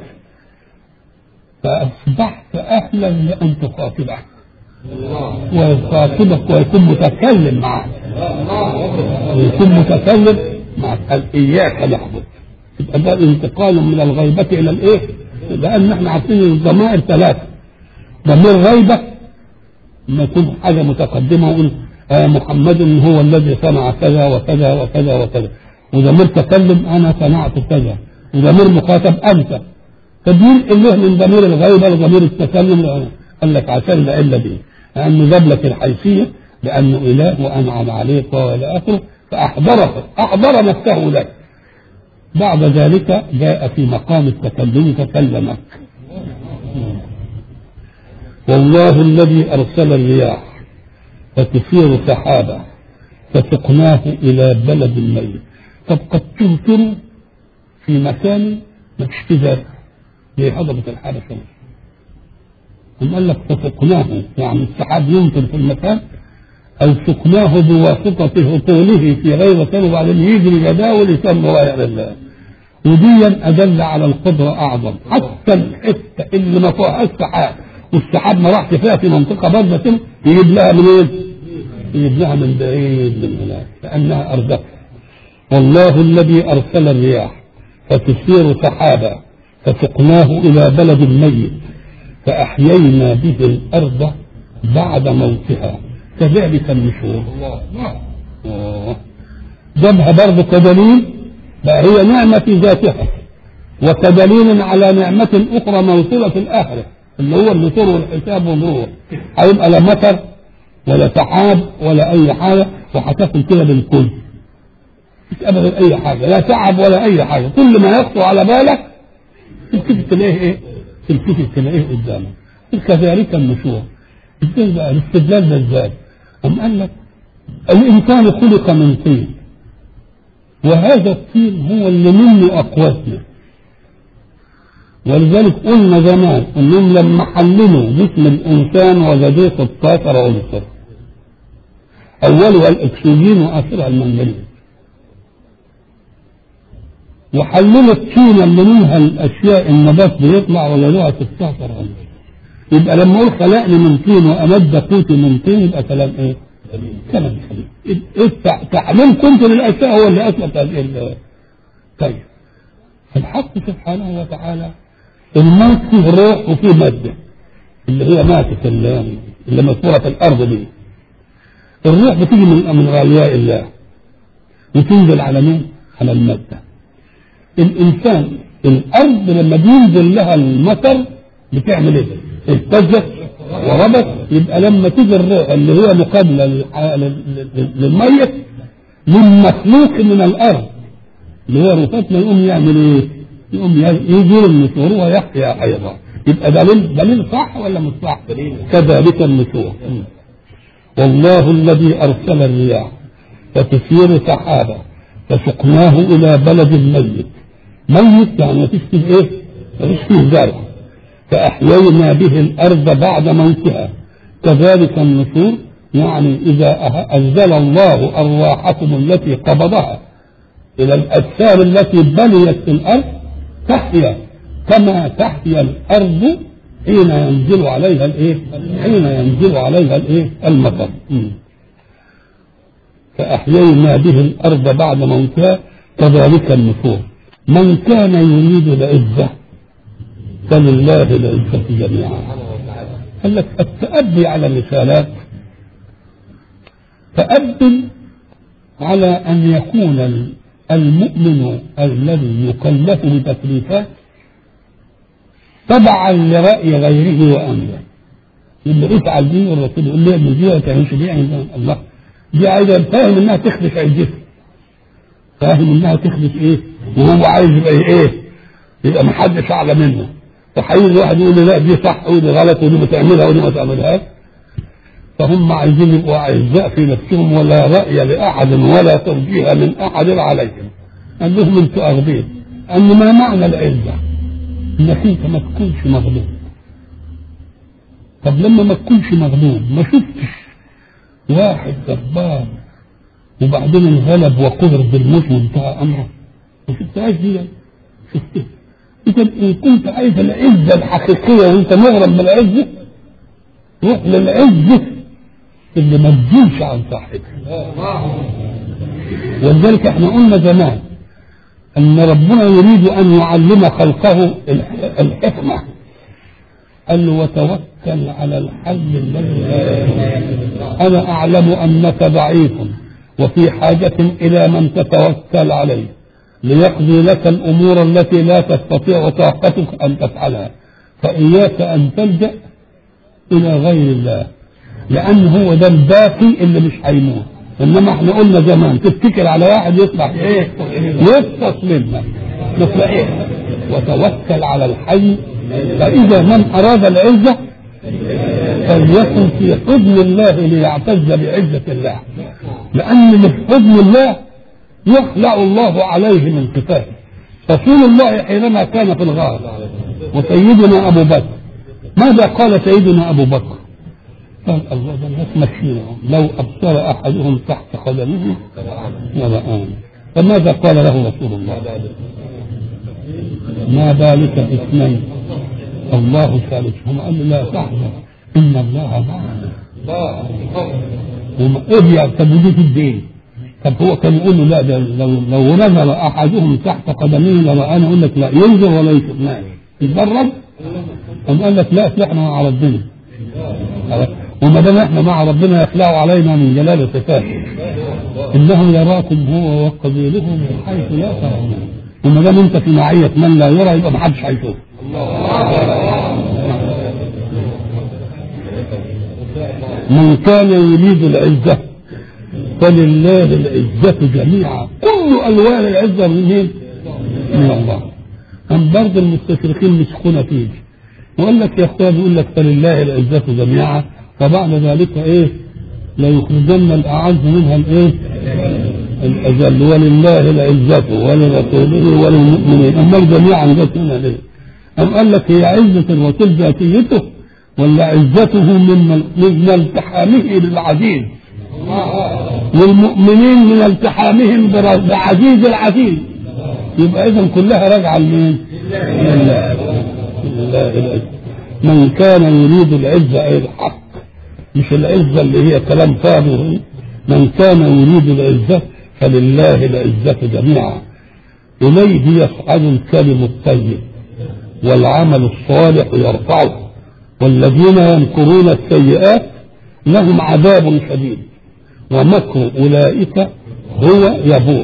فأصبحت أهلا لأن تخاطبه ويخاطبك ويكون متكلم معك ويكون متكلم معك قال إياك نعبد يبقى ده انتقال من الغيبة إلى الإيه؟ لأن احنا عارفين الضمائر ثلاثة ضمير غيبة لما يكون حاجة متقدمة ويقول آه محمد هو الذي صنع كذا وكذا وكذا وكذا وضمير تكلم أنا صنعت كذا وضمير مخاطب أنت تدين له من ضمير الغيبة لضمير التكلم قال لك عشان لا إلا به لأنه جاب لك الحيثية لأنه إله وأنعم عليك وإلى آخره فأحضره أحضر نفسه لك بعد ذلك جاء في مقام التكلم فكلمك والله الذي أرسل الرياح فتثير سحابا فسقناه إلى بلد ميت طب قد تمطر في مكان ما فيش فيه زرع زي هضبة الحارة كده ثم قال لك فسقناه يعني السحاب يمطر في المكان أو سقناه بواسطة هطوله في غير مكان وبعدين يجري جداول يسمى غير الله وديا أدل على القدرة أعظم حتى الحتة اللي ما فيهاش سحاب والسحاب ما راحش فيها في منطقة باردة كده يجيب لها منين؟ يجيب لها من بعيد من هناك لأنها أرزاق والله الذي أرسل الرياح فتثير سحابا فسقناه إلى بلد ميت فأحيينا به الأرض بعد موتها كذلك النشور آه. جابها برضه كدليل بقى هي نعمة في ذاتها وكدليل على نعمة أخرى موصولة في الآخرة اللي هو النشور والحساب والروح هيبقى لا مطر ولا سحاب ولا أي حاجة وهتاكل كده بالكل مش أبدا أي حاجة لا تعب ولا أي حاجة كل ما يخطر على بالك تلتفت تلاقيه إيه؟ تلتفت تلاقيه قدامك كذلك النشور ازاي بقى الاستدلال ده ازاي؟ أم قال لك الإنسان خلق من طين وهذا الطين هو اللي منه أقواتنا ولذلك قلنا زمان انهم لما حللوا جسم الانسان وجدوه 16 عنصر اولها الاكسجين واخرها المنجنيز وحللوا الطينه اللي منها الاشياء النبات بيطلع وجدوها 16 عنصر يبقى لما اقول خلقني من طين وامد قوتي من طين يبقى كلام ايه؟ كلام سليم تعليم كنت للاشياء هو اللي اثبت هذه طيب الحق سبحانه وتعالى الموت فيه روح وفيه مادة اللي هي ماتت اللي, اللي مذكورة في الأرض دي الروح بتيجي من من غالياء الله وتنزل على مين؟ على المادة الإنسان الأرض لما بينزل لها المطر بتعمل إيه؟ اهتزت وربت يبقى لما تيجي الريح اللي هي مقابلة للح- لل- لل- للميت للمخلوق من الأرض اللي هو رفاتنا يقوم يعمل إيه؟ يقوم ي- يجي النسور ويحيا أيضا يبقى دليل دليل صح ولا مش صح؟ كذلك النسور والله الذي أرسل الرياح فتثير سحابا فسقناه إلى بلد ميت ميت يعني مفيش فيه إيه؟ مفيش فيه زرع فأحيينا به الأرض بعد موتها كذلك النشور يعني إذا أه- أنزل الله أرواحكم التي قبضها إلى الأجسام التي بليت في الأرض تحيا كما تحيا الأرض حين ينزل عليها الإيه؟ حين ينزل عليها الإيه؟ المطر. مم. فأحيينا به الأرض بعد موتها كذلك النشور. من كان يريد العزة فلله العزة جميعا. قال لك التأبي على المثالات تأب على أن يكون المؤمن الذي يكلف بتكليفات تبعا لرأي غيره وأمره اللي افعل دي والرسول يقول لي ابن دي ولا تعملش دي يعني الله دي عايزه فاهم انها تخدش عزته فاهم انها تخدش ايه وهو عايز يبقى ايه يبقى محدش اعلى منه فحيجي واحد يقول لي لا دي صح ودي غلط ودي بتعملها ودي ما تعملهاش فهم عايزين يبقوا اعزاء في نفسهم ولا راي لاحد ولا توجيه من احد عليهم قال لهم انتوا اغبين ان ما معنى العزه انك انت ما تكونش مغلوب طب لما ما تكونش مغلوب ما شفتش واحد جبار وبعدين انغلب وقهر بالموت وانتهى امره ما شفتهاش دي يعني. شفتها اذا ان كنت عايز العزه الحقيقيه وانت مغرم بالعزه روح للعزه اللي ما تزولش عن صاحبها ولذلك احنا قلنا زمان ان ربنا يريد ان يعلم خلقه الح- الحكمه قال له وتوكل على الحل الذي لا يضر. انا اعلم انك ضعيف وفي حاجه الى من تتوكل عليه ليقضي لك الامور التي لا تستطيع طاقتك ان تفعلها فاياك ان تلجا الى غير الله لان هو ده الباقي اللي مش هيموت انما احنا قلنا زمان تتكل على واحد يطلع ايه يفطس منك مثل ايه وتوكل على الحي فاذا من اراد العزه فليكن في حضن الله ليعتز بعزه الله لان اللي في حضن الله يخلع الله عليه من كتابه رسول الله حينما كان في الغار وسيدنا ابو بكر ماذا قال سيدنا ابو بكر قال الله ده الناس ماشيين لو ابصر احدهم تحت قدمه لرآه فماذا قال له رسول الله ما بالك باثنين الله ثالثهما قال له لا تحزن ان الله معنا وما ايه يعني طب ودي في الدين طب هو كان يقول له لا ده لو لو نزل احدهم تحت قدمه لرآنا يقول لك لا ينزل ولا يشوف لا يتدرب قام قال لك لا احنا مع ربنا وما دام احنا مع ربنا يخلعوا علينا من جلال صفاته انه يراكم هو وقبيله من حيث لا ترونه وما دام انت في معيه من لا يرى يبقى ما حدش هيشوف من كان يريد العزه فلله العزه جميعا كل الوان العزه من مين؟ من الله أم برضه المستشرقين مسكون فيه وقال لك يا اخويا بيقول لك فلله العزة جميعا فبعد ذلك ايه لا يخرجن الاعز منها الايه الاذل ولله العزة ولرسوله وللمؤمنين اما جميعا جت هنا ليه أم قال لك هي عزة الرسول ذاتيته ولا عزته من من التحامه بالعزيز والمؤمنين من التحامهم بعزيز العزيز يبقى اذا كلها راجعه لمين؟ لله لله العزه من كان يريد العزه اي الحق مش العزه اللي هي كلام فاضي من كان يريد العزه فلله العزه جميعا اليه يصعد الكلم الطيب والعمل الصالح يرفعه والذين ينكرون السيئات لهم عذاب شديد ومكر اولئك هو يبور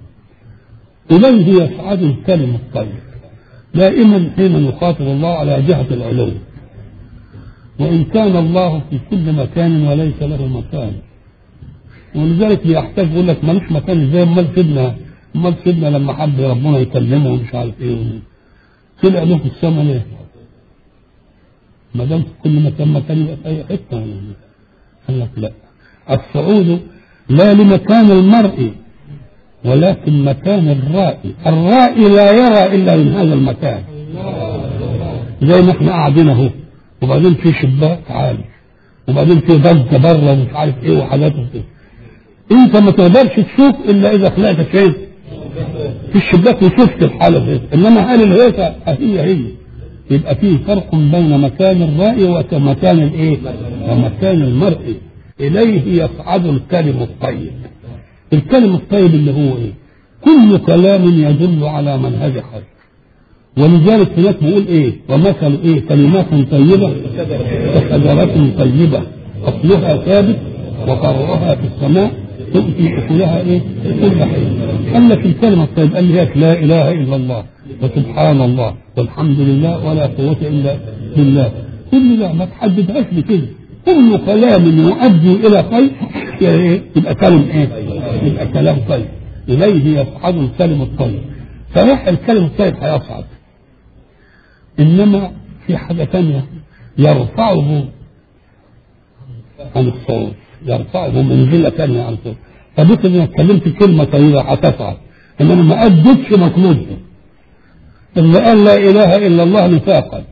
إليه يصعد الكلم الطيب دائما حين يخاطب الله على جهة العلو وإن كان الله في كل مكان وليس له مكان ولذلك بيحتاج يقول لك ملوش مكان ازاي امال سيدنا امال سيدنا لما حب ربنا يكلمه ومش عارف ايه طلع له في السماء ليه؟ ما دام في كل مكان مكان يبقى في اي حته يعني. قال لك لا الصعود لا لمكان المرء ولكن مكان الرائي الرائي لا يرى الا من هذا المكان زي ما احنا قاعدين اهو وبعدين في شباك عالي وبعدين في ضجه بره ومش عارف ايه وحاجات كده انت ما تقدرش تشوف الا اذا طلعت فين في الشباك وشفت الحاله دي انما هل الهيئه هي هي يبقى فيه فرق بين مكان الرائي ومكان الايه ومكان المرء اليه يصعد الكلم الطيب الكلم الطيب اللي هو ايه كل كلام يدل على منهج خير ولذلك هناك بيقول ايه ومثل ايه كلمات طيبه كشجره طيبه اصلها ثابت وفرعها في السماء تؤتي اكلها ايه كل حين قال لك الكلمه الطيبه قال لك لا اله الا الله وسبحان الله والحمد لله ولا قوه الا بالله كل ده ما تحددهاش بكده كل كلام يؤدي الى خير يبقى كلام ايه؟ يبقى كلام طيب اليه يصعد الكلم الطيب صحيح الكلم الطيب هيصعد انما في حاجه ثانيه يرفعه عن الصوت يرفعه منزله ثانيه عن الصوت فبك انا اتكلمت كلمه طيبه هتصعد انما ما ادتش مطلوبه اللي قال لا اله الا الله نفاقا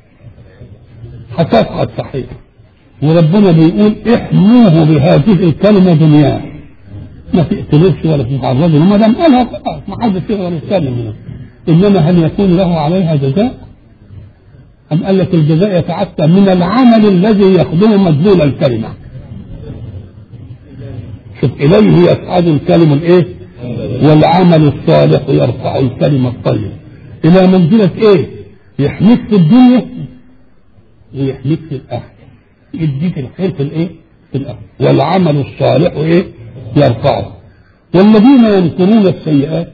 هتصعد صحيح وربنا بيقول احموه بهذه الكلمه دنياه ما تقتلوش ولا تتعرضوا وما دام قالها خلاص ما حدش يقدر يتكلم هنا انما هل يكون له عليها جزاء؟ أم قال لك الجزاء يتعدى من العمل الذي يخدم مدلول الكلمة شوف إليه يصعد الكلم الإيه والعمل الصالح يرفع الكلمة الطيب إلى منزلة إيه يحميك في الدنيا ويحميك في الآخرة يديك الخير في الإيه في الآخرة والعمل الصالح إيه يرفعه والذين ينكرون السيئات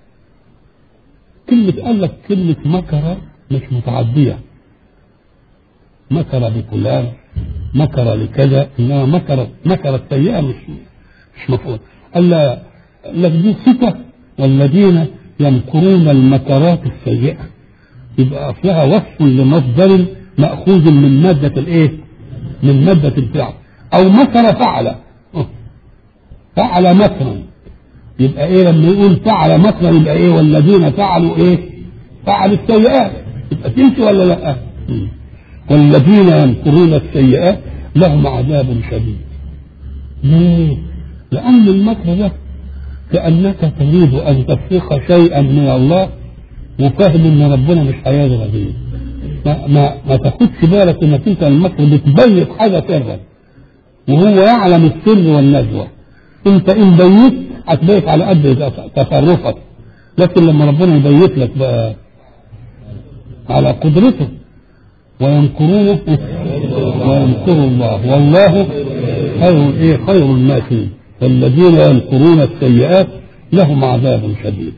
كلمة قال لك كلمة مكر مش متعدية مكر بفلان مكر لكذا انما مكر مكر السيئه مش مش مفعول الا لك دي صفه والذين يمكرون المكرات السيئه يبقى اصلها وصف لمصدر ماخوذ من ماده الايه؟ من ماده الفعل او مكر فعل فعل مكرا يبقى ايه لما يقول فعل مكرا يبقى ايه والذين فعلوا ايه؟ فعلوا السيئات يبقى تمشي ولا لا؟ والذين يمكرون السيئات لهم عذاب شديد ليه؟ لأن المكر ده كأنك تريد أن تفرق شيئا من الله وفاهم إن ربنا مش هيرضى بيه ما, ما, ما تاخدش بالك إنك أنت المكر بتبيت حاجة سرا وهو يعلم السر والنجوى أنت إن بيت هتبيت على قد تصرفك لكن لما ربنا يبيت لك بقى على قدرته ويمكرون ويمكر الله والله خير ايه خير الماكرين والذين يمكرون السيئات لهم عذاب شديد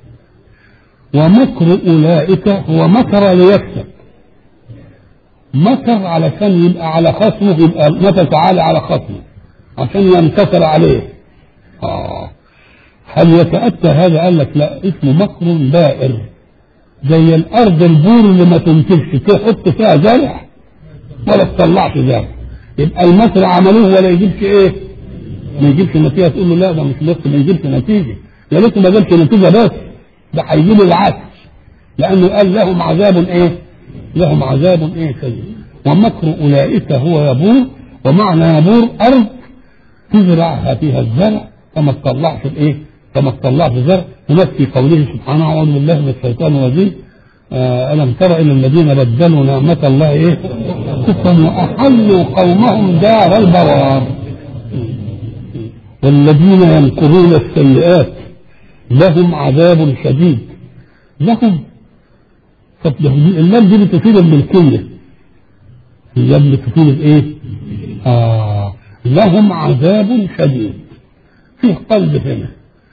ومكر اولئك هو مكر ليكسب مكر علشان يبقى على خصمه يبقى متى تعالى على خصمه عشان ينتصر عليه آه. هل يتأتى هذا قال لك لا اسمه مكر بائر زي الارض البور اللي ما تنتجش تحط فيها زرع ولا تطلعش زرع يبقى المصر عملوه ولا يجيبش ايه؟ ما يجيبش نتيجه تقول له لا ده مش بس ما يجيبش نتيجه يا ريت ما جابش نتيجه بس ده هيجيب العكس لانه قال لهم عذاب ايه؟ لهم عذاب ايه شديد ومكر اولئك هو يبور ومعنى يبور ارض تزرعها فيها الزرع فما تطلعش الايه؟ كما اطلع في زرع هناك في قوله سبحانه اعوذ بالله من الشيطان الرجيم آه الم تر الى الذين بدلوا نعمه الله ايه كفرا واحلوا قومهم دار البوار والذين يمكرون السيئات لهم عذاب شديد لهم طب اللام دي بتفيد الملكيه اللام بتفيد الايه؟ آه لهم عذاب شديد فيه قلب هنا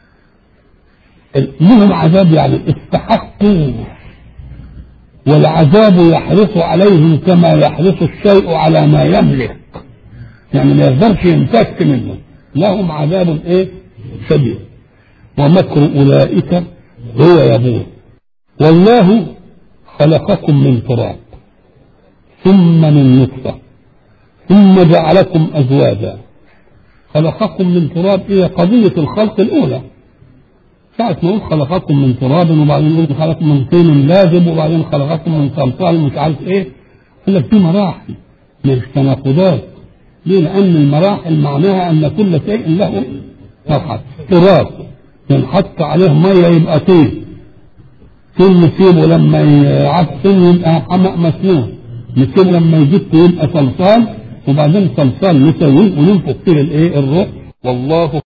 لهم عذاب يعني استحقوا والعذاب يحرص عليهم كما يحرص الشيء على ما يملك يعني ما يقدرش يمتك منه لهم عذاب ايه شديد ومكر اولئك هو يبور والله خلقكم من تراب ثم من نطفه ثم جعلكم ازواجا خلقكم من تراب هي قضيه الخلق الاولى ساعة ما يقول خلقكم من تراب وبعدين يقول خلقكم من طين لازم وبعدين خلقكم من صلصال مش عارف ايه يقول لك في مراحل مش تناقضات ليه؟ لأن المراحل معناها أن كل شيء له مرحلة تراب ينحط عليه مية يبقى طين طين نسيبه لما يعفن يبقى حمأ مسنون نسيبه لما يجف يبقى صلصال وبعدين صلصال نسويه وننفخ فيه الايه الروح والله